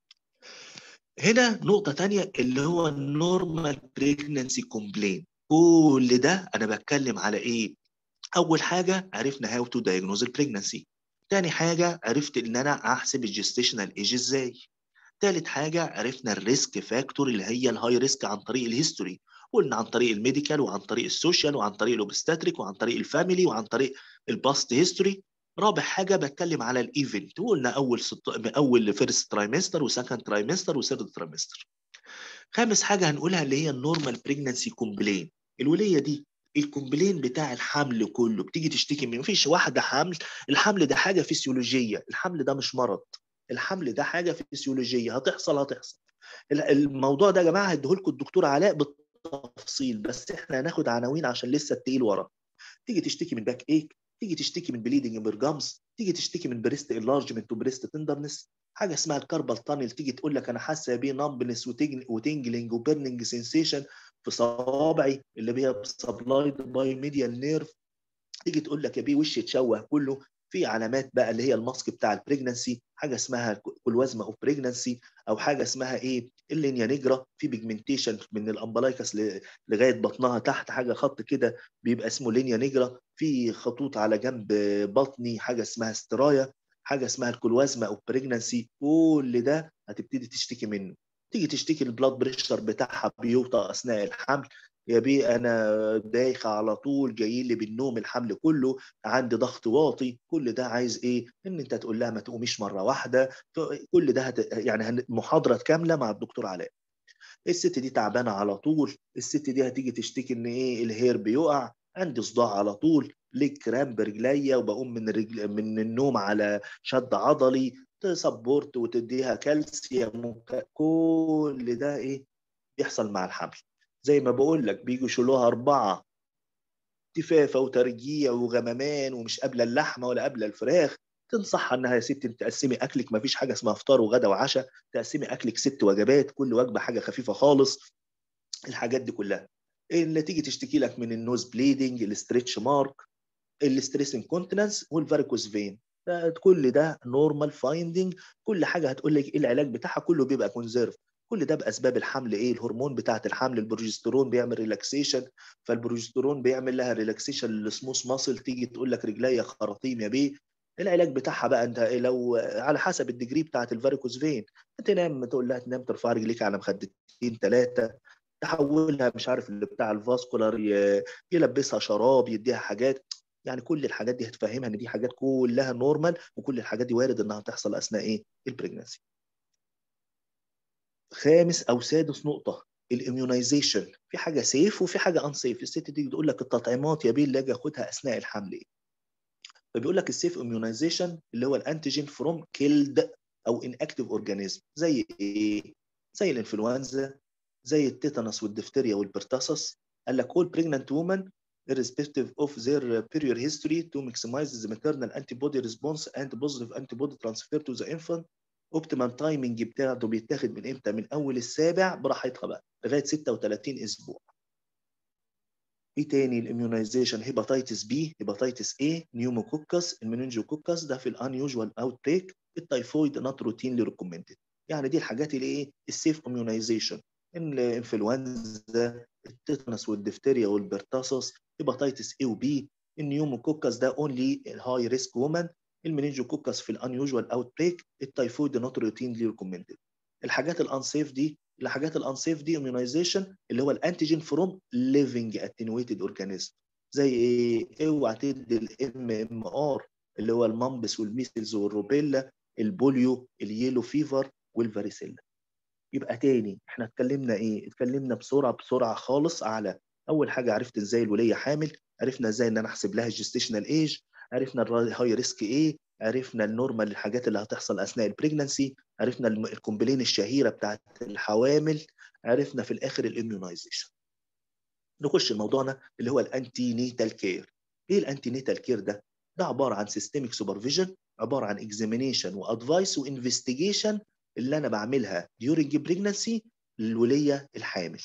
هنا نقطة تانية اللي هو النورمال بريجننسي كومبلين كل ده أنا بتكلم على إيه؟ أول حاجة عرفنا هاو تو دايجنوز البريجننسي تاني حاجة عرفت إن أنا أحسب الجستيشنال إيج إزاي تالت حاجة عرفنا الريسك فاكتور اللي هي الهاي ريسك عن طريق الهيستوري قلنا عن طريق الميديكال وعن طريق السوشيال وعن طريق الاوبستاتريك وعن طريق الفاميلي وعن طريق الباست هيستوري رابع حاجه بتكلم على الايفنت وقلنا اول ست... اول فيرست ترايمستر وسكند ترايمستر وثيرد ترايمستر خامس حاجه هنقولها اللي هي النورمال بريجننسي كومبلين الوليه دي الكومبلين بتاع الحمل كله بتيجي تشتكي من مفيش واحده حمل الحمل ده حاجه فسيولوجيه الحمل ده مش مرض الحمل ده حاجه فسيولوجيه هتحصل هتحصل الموضوع ده يا جماعه هديهولكم الدكتور علاء بالتفصيل بس احنا هناخد عناوين عشان لسه التقيل ورا تيجي تشتكي من باك ايك تيجي تشتكي من بليدنج برجامز تيجي تشتكي من بريست انلارجمنت وبريست تندرنس حاجه اسمها الكاربال تانل تيجي تقول لك انا حاسه بيه نمبنس وتنجلينج وبيرنينج سensation في صوابعي اللي هي سبلايد باي ميديال نيرف تيجي تقول لك يا بيه وشي اتشوه كله في علامات بقى اللي هي الماسك بتاع البريجنسي حاجه اسمها كلوازما اوف بريجنسي او حاجه اسمها ايه اللينيا نيجرا في بيجمنتيشن من الامبلايكس لغايه بطنها تحت حاجه خط كده بيبقى اسمه لينيا نيجرا في خطوط على جنب بطني حاجه اسمها سترايا حاجه اسمها الكلوازما اوف بريجنسي كل ده هتبتدي تشتكي منه تيجي تشتكي البلاد بريشر بتاعها بيوطى اثناء الحمل يا بيه انا دايخه على طول جاي لي بالنوم الحمل كله عندي ضغط واطي كل ده عايز ايه ان انت تقول لها ما تقوميش مره واحده كل ده هت... يعني محاضره كامله مع الدكتور علاء الست دي تعبانه على طول الست دي هتيجي تشتكي ان ايه الهير بيقع عندي صداع على طول ليك كرامب رجليا وبقوم من رجل من النوم على شد عضلي تسبورت وتديها كالسيوم كل ده ايه بيحصل مع الحمل زي ما بقول لك بيجوا يشيلوها أربعة تفافة وترجيع وغممان ومش قابلة اللحمة ولا قابلة الفراخ تنصحها انها يا ستي تقسمي اكلك ما فيش حاجه اسمها فطار وغدا وعشاء تقسمي اكلك ست وجبات كل وجبه حاجه خفيفه خالص الحاجات دي كلها اللي تيجي تشتكي لك من النوز بليدنج الاستريتش مارك الاستريس انكونتيننس والفاريكوز فين كل ده نورمال فايندنج كل حاجه هتقول لك ايه العلاج بتاعها كله بيبقى كونزيرف كل ده باسباب الحمل ايه الهرمون بتاعه الحمل البروجسترون بيعمل ريلاكسيشن فالبروجسترون بيعمل لها ريلاكسيشن للسموث ماسل تيجي تقول لك رجليا خراطيم يا بيه العلاج بتاعها بقى انت لو على حسب الديجري بتاعه الفاريكوز فين تنام تقول لها تنام ترفع رجليك على مخدتين ثلاثه تحولها مش عارف اللي بتاع الفاسكولار يلبسها شراب يديها حاجات يعني كل الحاجات دي هتفهمها ان دي حاجات كلها نورمال وكل الحاجات دي وارد انها تحصل اثناء ايه البريجنسي خامس او سادس نقطه الاميونيزيشن في حاجه سيف وفي حاجه ان سيف الست تيجي تقول لك التطعيمات يا بيه اللي اجي اخدها اثناء الحمل ايه فبيقول لك السيف اميونيزيشن اللي هو الانتيجين فروم كيلد او ان اكتيف اورجانيزم زي ايه زي الانفلونزا زي التيتانوس والدفتيريا والبرتاسس قال لك all pregnant women irrespective of their period history to maximize the maternal antibody response and positive antibody transfer to the infant اوبتيمال تايمنج بتاعته بيتاخد من امتى؟ من اول السابع براحتها بقى لغايه 36 اسبوع. ايه تاني الاميونيزيشن هيباتيتس بي هيباتيتس اي نيوموكوكس المننجوكوكس ده في الانيوجوال اوت بريك التايفويد نوت روتينلي ريكومندد يعني دي الحاجات اللي ايه السيف اميونيزيشن الانفلونزا التيتانوس والدفتيريا والبرتاسوس هيباتيتس اي وبي النيوموكوكس ده اونلي هاي ريسك وومن المننجوكوكس في الانيوجوال اوت بريك التايفويد نوت روتينلي ريكومندد الحاجات الانسيف دي الحاجات الانسيف دي اميونيزيشن اللي هو الانتيجين فروم ليفنج اتنويتد اورجانيزم زي ايه اوعى تدي الام ام ار اللي هو المامبس والميسلز والروبيلا البوليو اليلو فيفر والفاريسيلا يبقى تاني احنا اتكلمنا ايه اتكلمنا بسرعه بسرعه خالص على اول حاجه عرفت ازاي الوليه حامل عرفنا ازاي ان انا احسب لها الجستيشنال ايج عرفنا الهاي ريسك ايه عرفنا النورمال الحاجات اللي هتحصل اثناء البريجنسي عرفنا الكومبلين الشهيره بتاعت الحوامل عرفنا في الاخر الاميونايزيشن نخش لموضوعنا اللي هو الانتي نيتال كير ايه الانتي نيتال كير ده ده عباره عن سيستميك سوبرفيجن عباره عن اكزامينيشن وادفايس وانفستيجيشن اللي انا بعملها ديورنج بريجنسي للوليه الحامل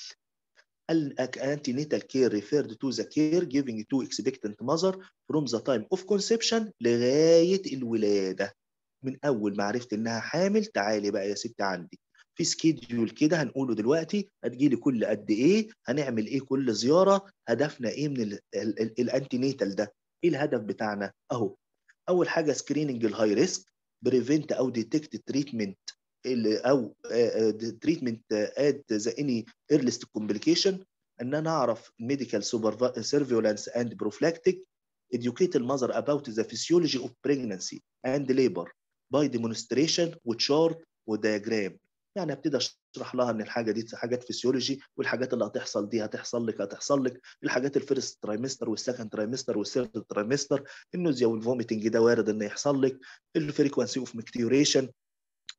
antenatal care referred to the care given to expectant mother from the time of conception لغاية الولادة من أول ما عرفت إنها حامل تعالي بقى يا ست عندي في سكيدول كده هنقوله دلوقتي هتجيلي كل قد إيه هنعمل إيه كل زيارة هدفنا إيه من الأنتينيتال ده إيه الهدف بتاعنا أهو أول حاجة سكريننج الهاي ريسك بريفنت أو ديتكت تريتمنت او تريتمنت ات ذا اني ايرليست كومبليكيشن ان انا اعرف ميديكال سيرفيولانس اند بروفلاكتيك educate المذر about the physiology of pregnancy and labor by demonstration وتشارت ودياجرام يعني ابتدي اشرح لها ان الحاجه دي حاجات فيسيولوجي والحاجات اللي هتحصل دي هتحصل لك هتحصل لك الحاجات الفيرست ترايمستر والسكند ترايمستر والثيرد ترايمستر النوزيا والفوميتنج ده وارد ان يحصل لك الفريكونسي اوف مكتيوريشن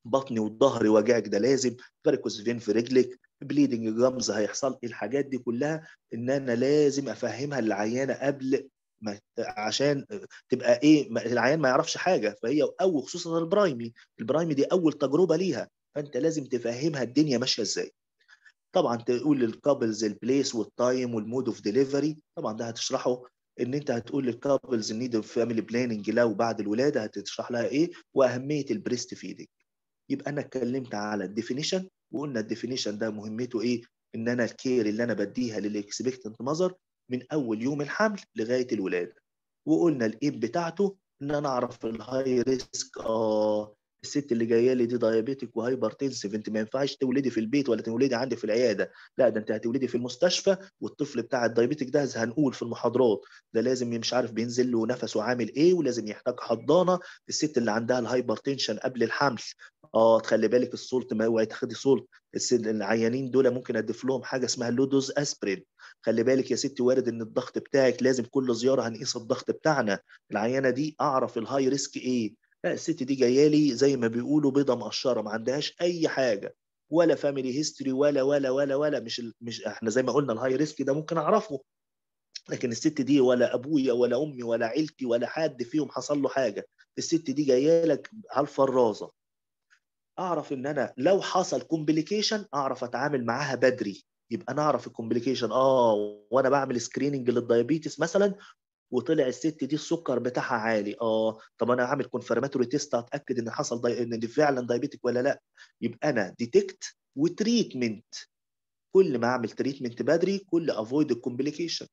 بطني وظهري وجعك ده لازم فاريكوز فين في رجلك بليدنج جامز هيحصل الحاجات دي كلها ان انا لازم افهمها للعيانه قبل ما عشان تبقى ايه العيان ما يعرفش حاجه فهي او خصوصا البرايمي البرايمي دي اول تجربه ليها فانت لازم تفهمها الدنيا ماشيه ازاي طبعا تقول للكابلز البليس والتايم والمود اوف ديليفري طبعا ده هتشرحه ان انت هتقول للكابلز النيد اوف فاميلي بلاننج لو بعد الولاده هتشرح لها ايه واهميه البريست فيدنج يبقى انا اتكلمت على الديفينيشن وقلنا الديفينيشن ده مهمته ايه ان انا الكير اللي انا بديها للاكسبكتنت ماذر من اول يوم الحمل لغايه الولاده وقلنا الايم بتاعته ان انا اعرف الهاي ريسك اه الست اللي جايه لي دي دايابيتك وهايبر تنسف انت ما ينفعش تولدي في البيت ولا تولدي عندي في العياده لا ده انت هتولدي في المستشفى والطفل بتاع الدايابيتك ده هنقول في المحاضرات ده لازم مش عارف بينزل له نفسه عامل ايه ولازم يحتاج حضانه الست اللي عندها الهايبر تنشن قبل الحمل اه تخلي بالك السولت ما اوعي تاخدي سولت العيانين دول ممكن اضيف لهم حاجه اسمها لودوز اسبرين خلي بالك يا ستي وارد ان الضغط بتاعك لازم كل زياره هنقيس الضغط بتاعنا العيانه دي اعرف الهاي ريسك ايه لا الست دي جايه لي زي ما بيقولوا بيضه مقشره ما عندهاش اي حاجه ولا فاميلي هيستوري ولا ولا ولا ولا مش مش احنا زي ما قلنا الهاي ريسك ده ممكن اعرفه لكن الست دي ولا ابويا ولا امي ولا عيلتي ولا حد فيهم حصل له حاجه الست دي جايه لك على الفرازه اعرف ان انا لو حصل كومبليكيشن اعرف اتعامل معاها بدري يبقى انا اعرف الكومبليكيشن اه وانا بعمل سكريننج للدايابيتس مثلا وطلع الست دي السكر بتاعها عالي اه طب انا اعمل كونفرماتوري تيست اتاكد ان حصل داي... ان دي فعلا دايابيتك ولا لا يبقى انا ديتكت وتريتمنت كل ما اعمل تريتمنت بدري كل افويد الكومبليكيشن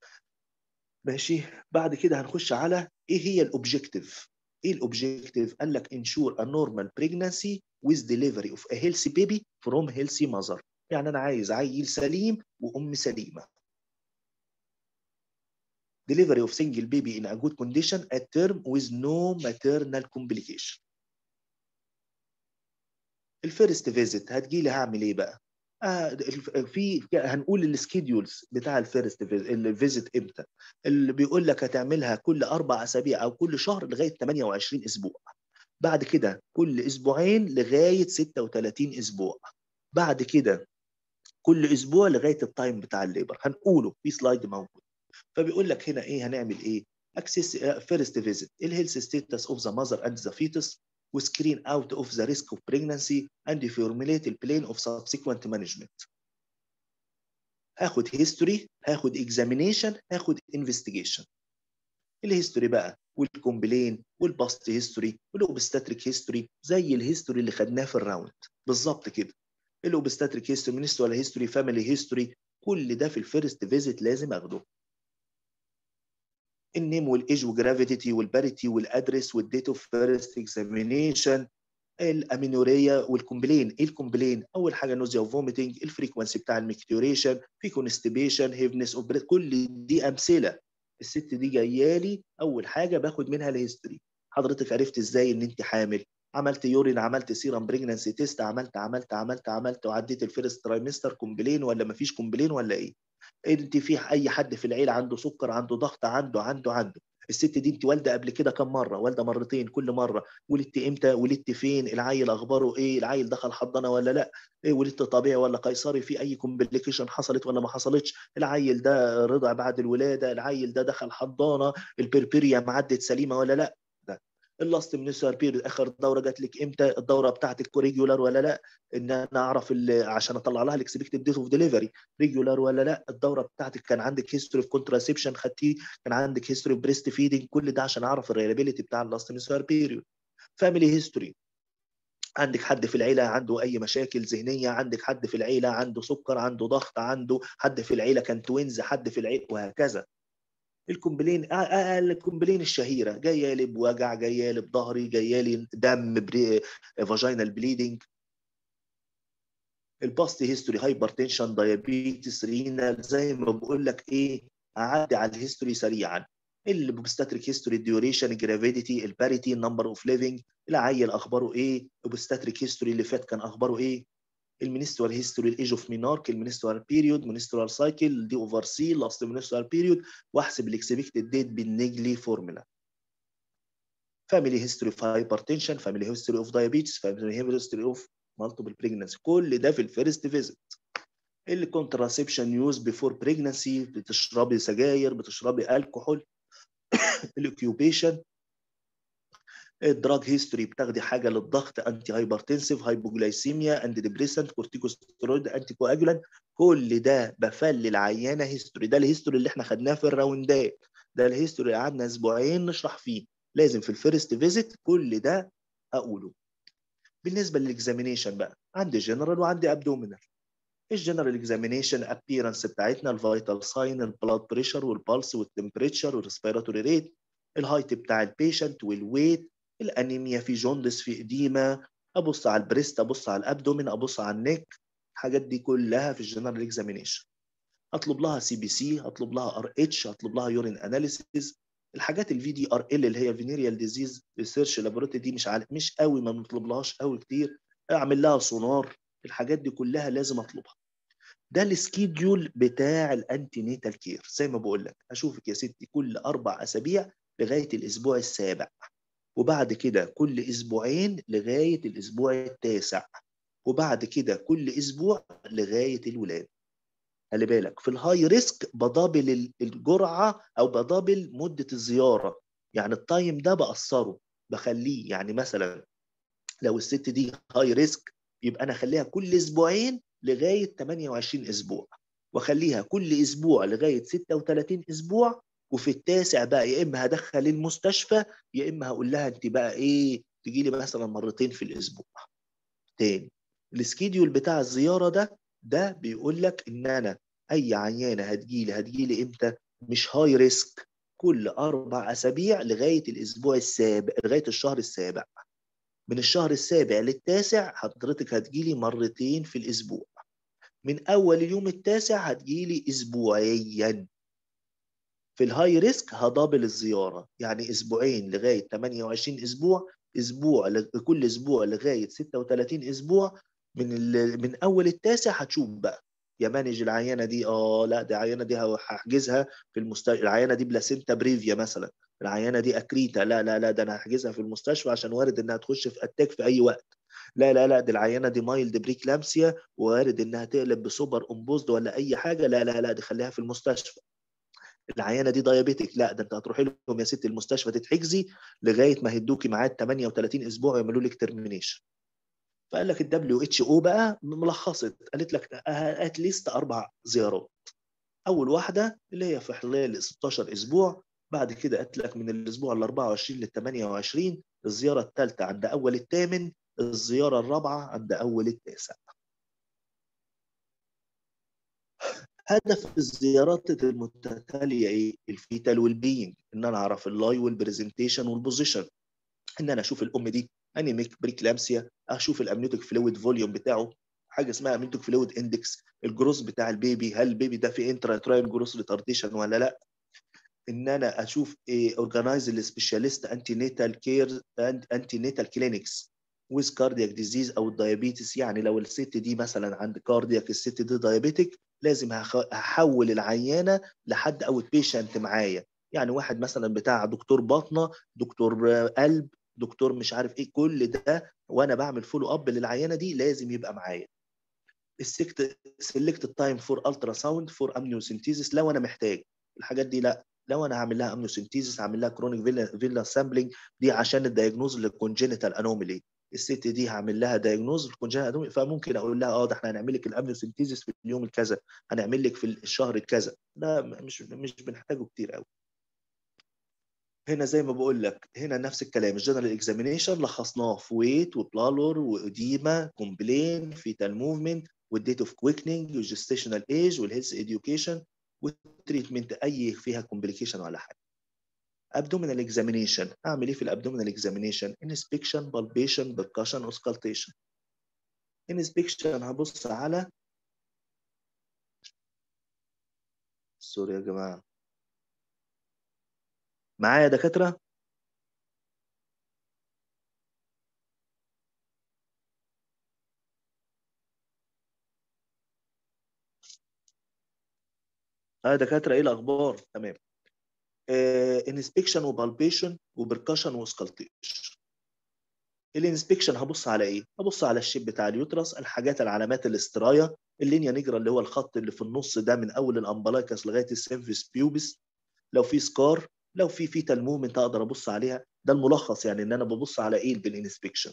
ماشي بعد كده هنخش على ايه هي الاوبجيكتيف ايه الاوبجيكتيف قال لك ensure a normal pregnancy with delivery of a healthy baby from healthy mother يعني انا عايز عيل سليم وام سليمه delivery of single baby in a good condition at term with no maternal complication الفيرست فيزيت هتجي لي هعمل ايه بقى آه في هنقول السكيدولز بتاع الفيرست الفيزيت امتى اللي بيقول لك هتعملها كل اربع اسابيع او كل شهر لغايه 28 اسبوع بعد كده كل اسبوعين لغايه 36 اسبوع بعد كده كل اسبوع لغايه التايم بتاع الليبر هنقوله في سلايد موجود فبيقول لك هنا ايه هنعمل ايه اكسس فيرست فيزيت الهيلث ستاتس اوف ذا ماذر اند ذا فيتس وسكرين اوت اوف ذا ريسك اوف بريجنسي اند فورميليت البلان اوف سبسيكوينت مانجمنت هاخد هيستوري هاخد اكزامينيشن هاخد انفستيجيشن الهيستوري بقى والكومبلين والباست هيستوري والاوبستاتريك هيستوري زي الهيستوري اللي خدناه في الراوند بالظبط كده الاوبستاتريك هيستوري منستوال هيستوري فاميلي هيستوري كل ده في الفيرست فيزيت لازم اخده النيم والايج والجرافيتي والباريتي والادرس والديت اوف فيرست اكزامينيشن الامينوريا والكومبلين ايه الكومبلين اول حاجه نوزيا وفوميتنج الفريكونسي بتاع الميكتوريشن في كونستيبيشن هيفنس اوف كل دي امثله الست دي جايه لي اول حاجه باخد منها الهيستوري حضرتك عرفت ازاي ان انت حامل عملت يورين عملت سيرم بريجنسي تيست عملت عملت عملت عملت وعديت الفيرست ترايمستر كومبلين ولا مفيش كومبلين ولا ايه انت في اي حد في العيله عنده سكر عنده ضغط عنده عنده عنده الست دي انت والده قبل كده كم مره والده مرتين كل مره ولدت امتى ولدت فين العيل اخباره ايه العيل دخل حضانه ولا لا إيه ولدت طبيعي ولا قيصري في اي كومبليكيشن حصلت ولا ما حصلتش العيل ده رضع بعد الولاده العيل ده دخل حضانه البربريا معدت سليمه ولا لا ده اللاست منسر بيريد اخر دوره جات لك امتى الدوره بتاعتك كوريجولار ولا لا ان انا اعرف عشان اطلع لها الاكسبكتد ديت اوف ديليفري ريجولار ولا لا الدوره بتاعتك كان عندك هيستوري اوف كونتراسبشن خدتيه كان عندك هيستوري اوف بريست فيدنج كل ده عشان اعرف الريلابيلتي بتاع اللاست منسر بيريود فاميلي هيستوري عندك حد في العيله عنده اي مشاكل ذهنيه عندك حد في العيله عنده سكر عنده ضغط عنده حد في العيله كان توينز حد في العيله وهكذا الكومبلين الكومبلين الشهيره جايه لي بوجع جايه لي بظهري جايه لي دم بري... فاجينال بليدنج الباست هيستوري هايبر تنشن دايابيتس رينال زي ما بقول لك ايه اعدي على الهيستوري سريعا الاوبستاتريك هيستوري الديوريشن الجرافيتي الباريتي النمبر اوف ليفنج العيل اخباره ايه الاوبستاتريك هيستوري اللي فات كان اخباره ايه المينستوال هيستوري الايج اوف مينارك المينستوال بيريود مينستوال سايكل دي اوفر سي لاست مينستوال بيريود واحسب الاكسبكتد ديت بالنجلي فورمولا فاميلي هيستوري اوف هايبرتنشن فاميلي هيستوري اوف دايابيتس فاميلي هيستوري اوف مالتيبل بريجنسي كل ده في الفيرست فيزيت الكونتراسبشن يوز بيفور بريجنسي بتشربي سجاير بتشربي الكحول الاوكيوبيشن الدراج هيستوري بتاخدي حاجه للضغط انتي هايبرتنسيف هايبوجلايسيميا انتي ديبريسنت كورتيكوستيرويد انتي كواجولانت كل ده بفل العيانه هيستوري ده الهيستوري اللي احنا خدناه في الراوندات ده الهيستوري اللي قعدنا اسبوعين نشرح فيه لازم في الفيرست فيزيت كل ده اقوله بالنسبه للاكزامينيشن بقى عندي جنرال وعندي ابدومينال الجنرال اكزامينيشن ابييرنس بتاعتنا الفيتال ساين البلاد بريشر والبلس والتمبريتشر والريسبيراتوري ريت الهايت بتاع البيشنت والويت الانيميا في جوندس في اديما ابص على البريست ابص على الابدومين ابص على النك الحاجات دي كلها في الجنرال اكزامينيشن اطلب لها سي بي سي اطلب لها ار اتش اطلب لها يورين اناليسيز الحاجات الفي دي ار ال اللي هي فينيريال ديزيز ريسيرش لابوراتوري دي مش عارف مش قوي ما بنطلبلهاش قوي كتير اعمل لها سونار الحاجات دي كلها لازم اطلبها ده السكيدول بتاع الانتي نيتال كير زي ما بقول لك اشوفك يا ستي كل اربع اسابيع لغايه الاسبوع السابع وبعد كده كل اسبوعين لغايه الاسبوع التاسع وبعد كده كل اسبوع لغايه الولاده خلي بالك في الهاي ريسك بضابل الجرعه او بضابل مده الزياره يعني التايم ده بقصره بخليه يعني مثلا لو الست دي هاي ريسك يبقى انا اخليها كل اسبوعين لغايه 28 اسبوع واخليها كل اسبوع لغايه 36 اسبوع وفي التاسع بقى يا اما هدخل المستشفى يا اما هقول لها انت بقى ايه تجي لي مثلا مرتين في الاسبوع تاني السكيديول بتاع الزياره ده ده بيقول لك ان انا اي عيانه هتجيلي هتجيلي امتى مش هاي ريسك كل اربع اسابيع لغايه الاسبوع السابع لغايه الشهر السابع من الشهر السابع للتاسع حضرتك هتجيلي مرتين في الاسبوع من اول اليوم التاسع هتجيلي اسبوعيا في الهاي ريسك هضابل الزياره يعني اسبوعين لغايه 28 اسبوع اسبوع كل اسبوع لغايه 36 اسبوع من من اول التاسع هتشوف بقى يا مانج العيانه دي اه لا دي العيانه دي هحجزها في المستشفى العيانه دي بلاسينتا بريفيا مثلا العيانه دي اكريتا لا لا لا ده انا هحجزها في المستشفى عشان وارد انها تخش في اتاك في اي وقت لا لا لا دي العيانه دي مايلد بريكلامسيا وارد انها تقلب بسوبر امبوزد ولا اي حاجه لا لا لا دي خليها في المستشفى العيانه دي دايابيتك لا ده انت هتروحي لهم يا ست المستشفى تتحجزي لغايه ما هيدوكي ميعاد 38 اسبوع ويعملوا لك ترمينيشن فقال لك الدبليو اتش او بقى ملخصت قالت لك اتليست اربع زيارات اول واحده اللي هي في خلال 16 اسبوع بعد كده قالت لك من الاسبوع ال 24 لل 28 الزياره الثالثه عند اول الثامن الزياره الرابعه عند اول التاسع هدف الزيارات المتتاليه ايه؟ الفيتال والبينج ان انا اعرف اللاي والبرزنتيشن والبوزيشن ان انا اشوف الام دي انيميك بريكلامسيا اشوف الامنيوتيك فلويد فوليوم بتاعه حاجه اسمها امنيوتيك فلويد اندكس الجروس بتاع البيبي هل البيبي ده في انترا ترايل جروس ريتارديشن ولا لا ان انا اشوف ايه اورجنايز السبيشاليست انتي نيتال كير انتي نيتال كلينكس ويز كاردياك ديزيز او الدايابيتس يعني لو الست دي مثلا عند كاردياك الست دي دايابيتك لازم هحول العيانه لحد اوت بيشنت معايا يعني واحد مثلا بتاع دكتور باطنه دكتور قلب دكتور مش عارف ايه كل ده وانا بعمل فولو اب للعيانه دي لازم يبقى معايا سيلكت التايم فور الترا ساوند فور امنيوسنتيزيس لو انا محتاج الحاجات دي لا لو انا هعمل لها امنيوسنتيزيس هعمل لها كرونيك فيلا فيلا سامبلينج دي عشان الدايجنوز للكونجينيتال انوميلي الست دي هعمل لها دايجنوز للكونجينيتال انوميلي فممكن اقول لها اه ده احنا هنعمل لك الامنيوسنتيزيس في اليوم الكذا هنعمل لك في الشهر الكذا ده مش مش بنحتاجه كتير قوي هنا زي ما بقول لك هنا نفس الكلام الجنرال اكزامينيشن لخصناه في ويت وبلالور واديما كومبلين فيتال موفمنت والديت اوف كويكنينج والجستيشنال ايج والهيلث اديوكيشن والتريتمنت اي فيها كومبليكيشن ولا حاجه ابدومينال اكزامينيشن اعمل ايه في الابدومينال اكزامينيشن انسبكشن بالبيشن بركشن اوسكالتيشن انسبكشن هبص على سوري يا جماعه معايا دكاتره اه دكاتره ايه الاخبار تمام انسبكشن وبالبيشن وبركشن وسكالتيشن الانسبكشن هبص على ايه؟ هبص على الشيب بتاع اليوترس الحاجات العلامات الاسترايا اللينيا نيجرا اللي هو الخط اللي في النص ده من اول الامبلايكس لغايه السيمفيس بيوبس لو في سكار لو في فيتال مومنت اقدر ابص عليها ده الملخص يعني ان انا ببص على ايه بالانسبكشن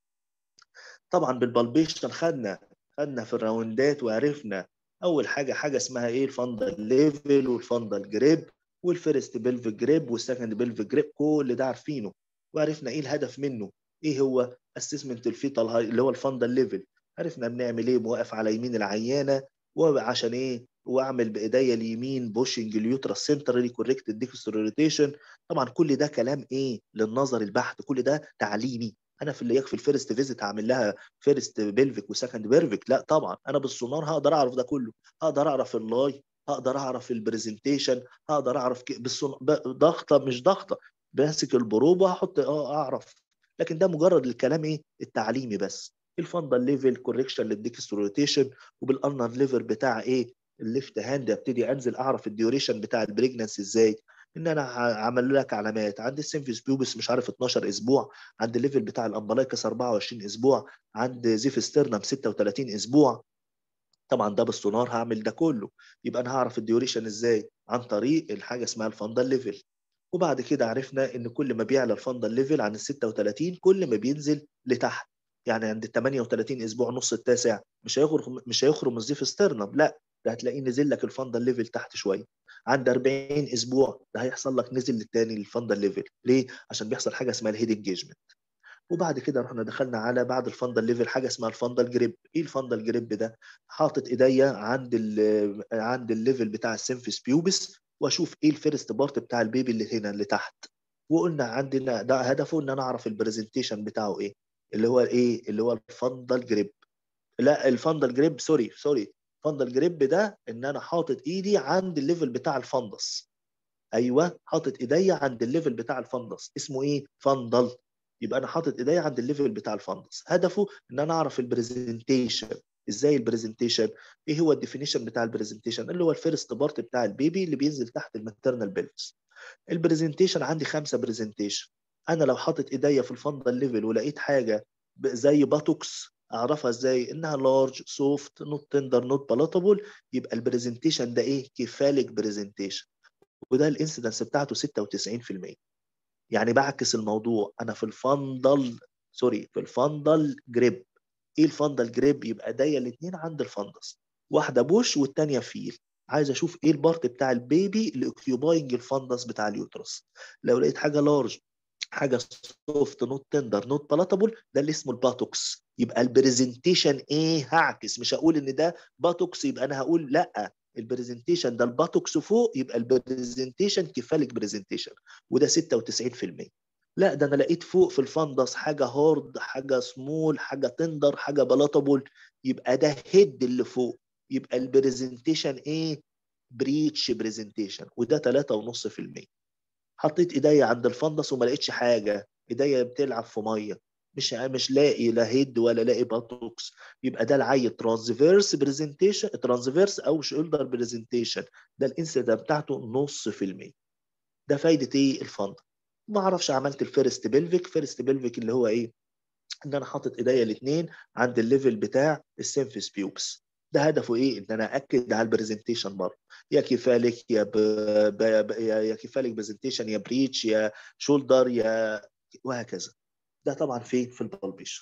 طبعا بالبالبيشن خدنا خدنا في الراوندات وعرفنا اول حاجه حاجه اسمها ايه الفندل ليفل والفندل جريب والفيرست بيلف جريب والسكند بيلف جريب كل ده عارفينه وعرفنا ايه الهدف منه ايه هو اسسمنت الفيتال اللي هو الفندل ليفل عرفنا بنعمل ايه موقف على يمين العيانه وعشان ايه واعمل بايديا اليمين بوشنج اليوترس سنترالي كوريكت الديكستر روتيشن طبعا كل ده كلام ايه للنظر البحت كل ده تعليمي انا في اللي يكفي الفيرست فيزيت هعمل لها فيرست بيلفيك وسكند بيرفيك لا طبعا انا بالسونار هقدر اعرف ده كله هقدر اعرف اللاي هقدر اعرف البرزنتيشن هقدر اعرف بالسون... ضغطه مش ضغطه ماسك البروبه هحط اه اعرف لكن ده مجرد الكلام ايه التعليمي بس الفندل ليفل كوريكشن للديكستر روتيشن وبالانر ليفر بتاع ايه الليفت هاند ابتدي انزل اعرف الديوريشن بتاع البريجننس ازاي ان انا عمل لك علامات عند السيمفيس بيوبس مش عارف 12 اسبوع عند الليفل بتاع الامبلايكس 24 اسبوع عند زيف ستيرنم 36 اسبوع طبعا ده بالسونار هعمل ده كله يبقى انا هعرف الديوريشن ازاي عن طريق الحاجه اسمها الفندل ليفل وبعد كده عرفنا ان كل ما بيعلى الفندل ليفل عن ال 36 كل ما بينزل لتحت يعني عند ال 38 اسبوع نص التاسع مش هيخرج مش هيخرج من الزيف ستيرنم لا ده هتلاقيه نزل لك الفندل ليفل تحت شويه عند 40 اسبوع ده هيحصل لك نزل للتاني للفندل ليفل ليه عشان بيحصل حاجه اسمها الهيد انجيجمنت وبعد كده رحنا دخلنا على بعد الفندل ليفل حاجه اسمها الفندل جريب ايه الفندل جريب ده حاطط ايديا عند ال عند الليفل بتاع السيمفيس بيوبس واشوف ايه الفيرست بارت بتاع البيبي اللي هنا اللي تحت وقلنا عندنا ده هدفه ان انا اعرف البرزنتيشن بتاعه ايه اللي هو ايه اللي هو الفندل جريب لا الفندل جريب سوري سوري فندل جريب ده ان انا حاطط ايدي عند الليفل بتاع الفندس ايوه حاطط ايديا عند الليفل بتاع الفندس اسمه ايه فندل يبقى انا حاطط ايديا عند الليفل بتاع الفندس هدفه ان انا اعرف البرزنتيشن ازاي البرزنتيشن ايه هو الديفينيشن بتاع البرزنتيشن اللي هو الفيرست بارت بتاع البيبي اللي بينزل تحت الماترنال بيلفس البرزنتيشن عندي خمسه برزنتيشن انا لو حاطط ايديا في الفندل ليفل ولقيت حاجه زي باتوكس اعرفها ازاي انها لارج سوفت نوت تندر نوت بالاتابل يبقى البرزنتيشن ده ايه كيفاليك برزنتيشن وده الانسيدنس بتاعته 96% يعني بعكس الموضوع انا في الفندل سوري في الفندل جريب ايه الفندل جريب يبقى ايديا الاثنين عند الفندس واحده بوش والثانيه فيل عايز اشوف ايه البارت بتاع البيبي اللي اوكيوباينج الفندس بتاع اليوترس لو لقيت حاجه لارج حاجه سوفت نوت تندر نوت بالاتابل ده اللي اسمه الباتوكس يبقى البرزنتيشن ايه هعكس مش هقول ان ده باتوكس يبقى انا هقول لا البرزنتيشن ده الباتوكس فوق يبقى البرزنتيشن كفالك برزنتيشن وده 96% لا ده انا لقيت فوق في الفندس حاجه هارد حاجه سمول حاجه تندر حاجه بلاتابل يبقى ده هيد اللي فوق يبقى البرزنتيشن ايه بريتش برزنتيشن وده 3.5% حطيت ايديا عند الفندس وما لقيتش حاجه ايديا بتلعب في ميه مش مش لاقي لا هيد ولا لاقي باتوكس يبقى ده العي ترانسفيرس برزنتيشن ترانسفيرس او شولدر برزنتيشن ده الانسيدنت بتاعته نص في المية ده فايده ايه الفند ما اعرفش عملت الفيرست بيلفيك فيرست بيلفيك اللي هو ايه ان انا حاطط ايديا الاثنين عند الليفل بتاع السيمفيس بيوبس ده هدفه ايه ان انا اكد على البرزنتيشن برضه يا كفالك يا ب... ب... ب... يا كفالك برزنتيشن يا بريتش يا شولدر يا وهكذا ده طبعا فين في البالبيشن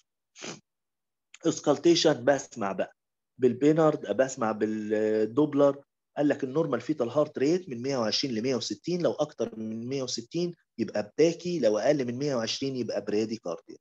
اسكالتيشن بسمع بقى بالبينارد بسمع بالدوبلر قال لك النورمال فيتال هارت ريت من 120 ل 160 لو اكتر من 160 يبقى بتاكي لو اقل من 120 يبقى برادي كارديا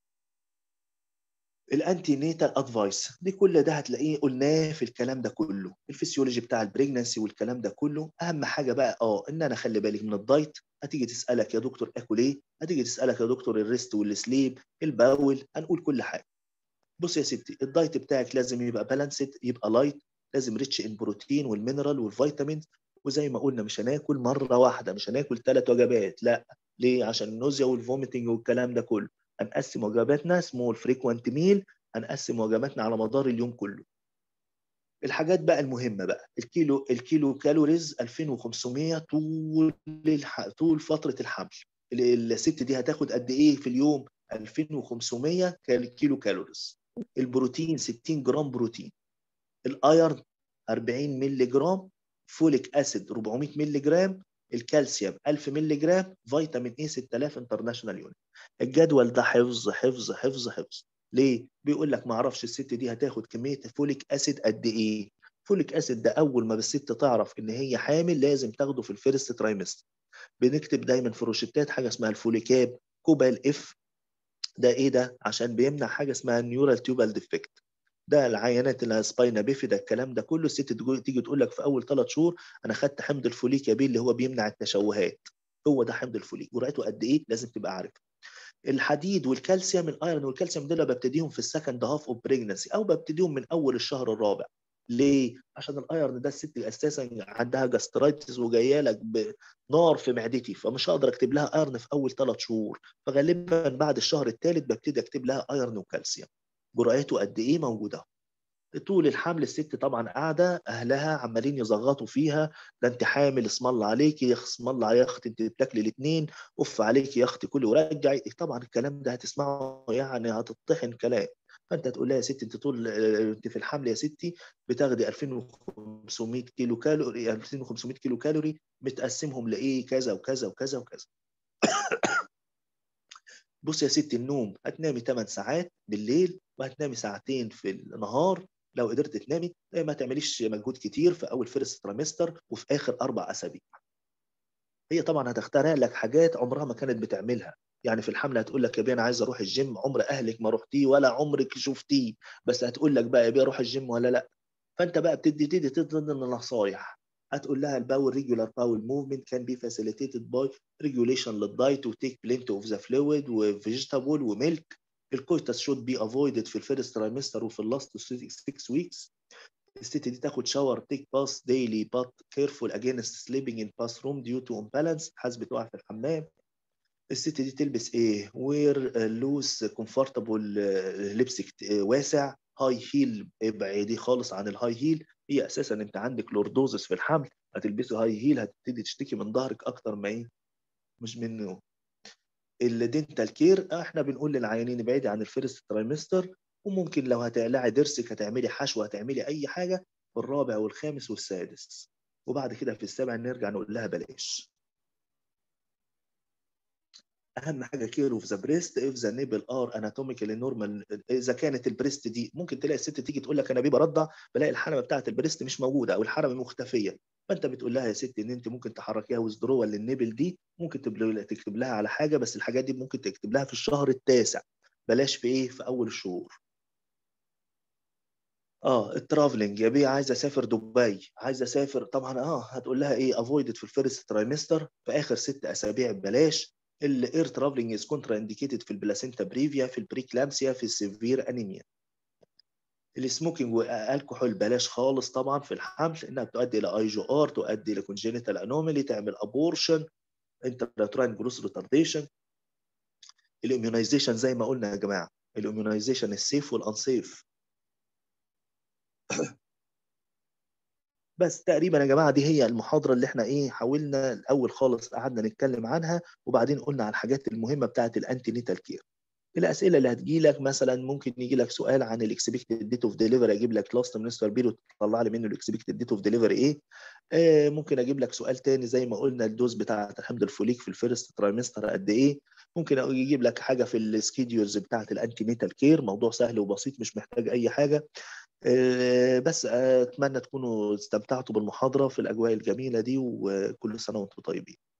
الانتي نيتال ادفايس دي كل ده هتلاقيه قلناه في الكلام ده كله الفسيولوجي بتاع البريجنسي والكلام ده كله اهم حاجه بقى اه ان انا اخلي بالي من الدايت هتيجي تسالك يا دكتور اكل ايه هتيجي تسالك يا دكتور الريست والسليب الباول هنقول كل حاجه بص يا ستي الدايت بتاعك لازم يبقى بالانسد يبقى لايت لازم ريتش ان بروتين والمينرال والفيتامين وزي ما قلنا مش هناكل مره واحده مش هناكل ثلاث وجبات لا ليه عشان النوزيا والفوميتنج والكلام ده كله هنقسم وجباتنا سمول فريكوانت ميل هنقسم وجباتنا على مدار اليوم كله الحاجات بقى المهمه بقى الكيلو الكيلو كالوريز 2500 طول الح... طول فتره الحمل ال- الست دي هتاخد قد ايه في اليوم 2500 كال- كيلو كالوريز البروتين 60 جرام بروتين الايرن 40 مللي جرام فوليك اسيد 400 مللي جرام الكالسيوم 1000 مللي جرام فيتامين اي 6000 انترناشونال يونت الجدول ده حفظ حفظ حفظ حفظ ليه بيقول لك ما اعرفش الست دي هتاخد كميه فوليك اسيد قد ايه فوليك اسيد ده اول ما الست تعرف ان هي حامل لازم تاخده في الفيرست ترايمستر بنكتب دايما في روشتات حاجه اسمها الفوليكاب كوبال اف ده ايه ده عشان بيمنع حاجه اسمها نيورال تيوبال ديفكت ده العينات اللي سباينا بيفيدا الكلام ده كله الست تقول- تيجي تقول لك في اول ثلاث شهور انا خدت حمض الفوليك يا بيه اللي هو بيمنع التشوهات هو ده حمض الفوليك جرعته قد ايه لازم تبقى عارف الحديد والكالسيوم الايرون والكالسيوم دول ببتديهم في السكند هاف اوف بريجنسي او ببتديهم من اول الشهر الرابع ليه؟ عشان الايرون ده الست اساسا عندها جاسترايتس وجايه لك بنار في معدتي فمش هقدر اكتب لها ايرون في اول ثلاث شهور فغالبا بعد الشهر الثالث ببتدي اكتب لها ايرون وكالسيوم جرعته قد ايه موجوده طول الحمل الست طبعا قاعده اهلها عمالين يزغطوا فيها ده انت حامل اسم الله عليكي يا اسم الله يا اختي انت بتاكلي الاثنين اوف عليكي يا اختي كلي ورجعي طبعا الكلام ده هتسمعه يعني هتطحن كلام فانت تقول لها يا ستي انت طول انت في الحمل يا ستي بتاخدي 2500 كيلو كالوري 2500 كيلو كالوري متقسمهم لايه كذا وكذا وكذا وكذا بص يا ستي النوم هتنامي 8 ساعات بالليل وهتنامي ساعتين في النهار لو قدرت تنامي ما تعمليش مجهود كتير في اول فيرست تريمستر وفي اخر اربع اسابيع هي طبعا هتخترع لك حاجات عمرها ما كانت بتعملها يعني في الحمله هتقول لك يا بيه انا عايز اروح الجيم عمر اهلك ما رحتيه ولا عمرك شفتيه بس هتقول لك بقى يا بيه اروح الجيم ولا لا فانت بقى بتدي تدي تدي النصايح هتقول لها الباول ريجولار باول موفمنت كان بي فاسيليتيتد باي ريجوليشن للدايت وتيك بلينت اوف ذا فلويد وفيجيتابل وميلك الكويتس شود بي افويدد في الفيرست ترايمستر وفي اللاست 6 ويكس الست دي تاخد شاور تيك باس ديلي بات كيرفول اجينست سليبنج ان باس روم ديو تو امبالانس حاسب تقع في الحمام الست دي تلبس ايه وير لوز كومفورتابل لبس واسع هاي هيل ابعدي خالص عن الهاي هيل هي اساسا انت عندك لوردوزس في الحمل هتلبسي هاي هيل هتبتدي تشتكي من ظهرك اكتر ما ايه مش منه الدنتال كير احنا بنقول للعيانين ابعدي عن الفيرست ترايمستر وممكن لو هتقلعي ضرسك هتعملي حشو هتعملي اي حاجه في الرابع والخامس والسادس وبعد كده في السابع نرجع نقول لها بلاش اهم حاجه كير اوف ذا بريست اف ذا نيبل ار اناتوميكالي نورمال اذا كانت البريست دي ممكن تلاقي الست تيجي تقول لك انا بيه برضع بلاقي الحلبه بتاعه البريست مش موجوده او الحلبه مختفيه فانت بتقول لها يا ستي ان انت ممكن تحركيها ويزدروا للنبل دي ممكن تكتب لها على حاجه بس الحاجات دي ممكن تكتب لها في الشهر التاسع بلاش في ايه في اول الشهور اه الترافلنج يا بيه عايز اسافر دبي عايز اسافر طبعا اه هتقول لها ايه افويدد في الفيرست ترايمستر في اخر ست اسابيع ببلاش الاير ترافلنج از كونترا انديكيتد في البلاسينتا بريفيا في البريكلامسيا في السيفير انيميا السموكينج والكحول بلاش خالص طبعا في الحمل انها بتؤدي الى اي جو ار تؤدي الى كونجينيتال انومالي تعمل ابورشن انتراتراين جروس ريتارديشن الاميونيزيشن زي ما قلنا يا جماعه الاميونيزيشن السيف والانسيف بس تقريبا يا جماعه دي هي المحاضره اللي احنا ايه حاولنا الاول خالص قعدنا نتكلم عنها وبعدين قلنا على الحاجات المهمه بتاعه الانتي نيتال كير الاسئله اللي هتجي لك مثلا ممكن يجي لك سؤال عن الاكسبكتد ديت اوف ديليفري اجيب لك لاست منستر بيريود تطلع لي منه الاكسبكتد ديت اوف ديليفري ايه آه ممكن اجيب لك سؤال تاني زي ما قلنا الدوز بتاعه الحمض الفوليك في الفيرست ترايمستر قد ايه ممكن يجيب لك حاجه في السكيديولز بتاعه الانتي نيتال كير موضوع سهل وبسيط مش محتاج اي حاجه آه بس اتمنى تكونوا استمتعتوا بالمحاضره في الاجواء الجميله دي وكل سنه وانتم طيبين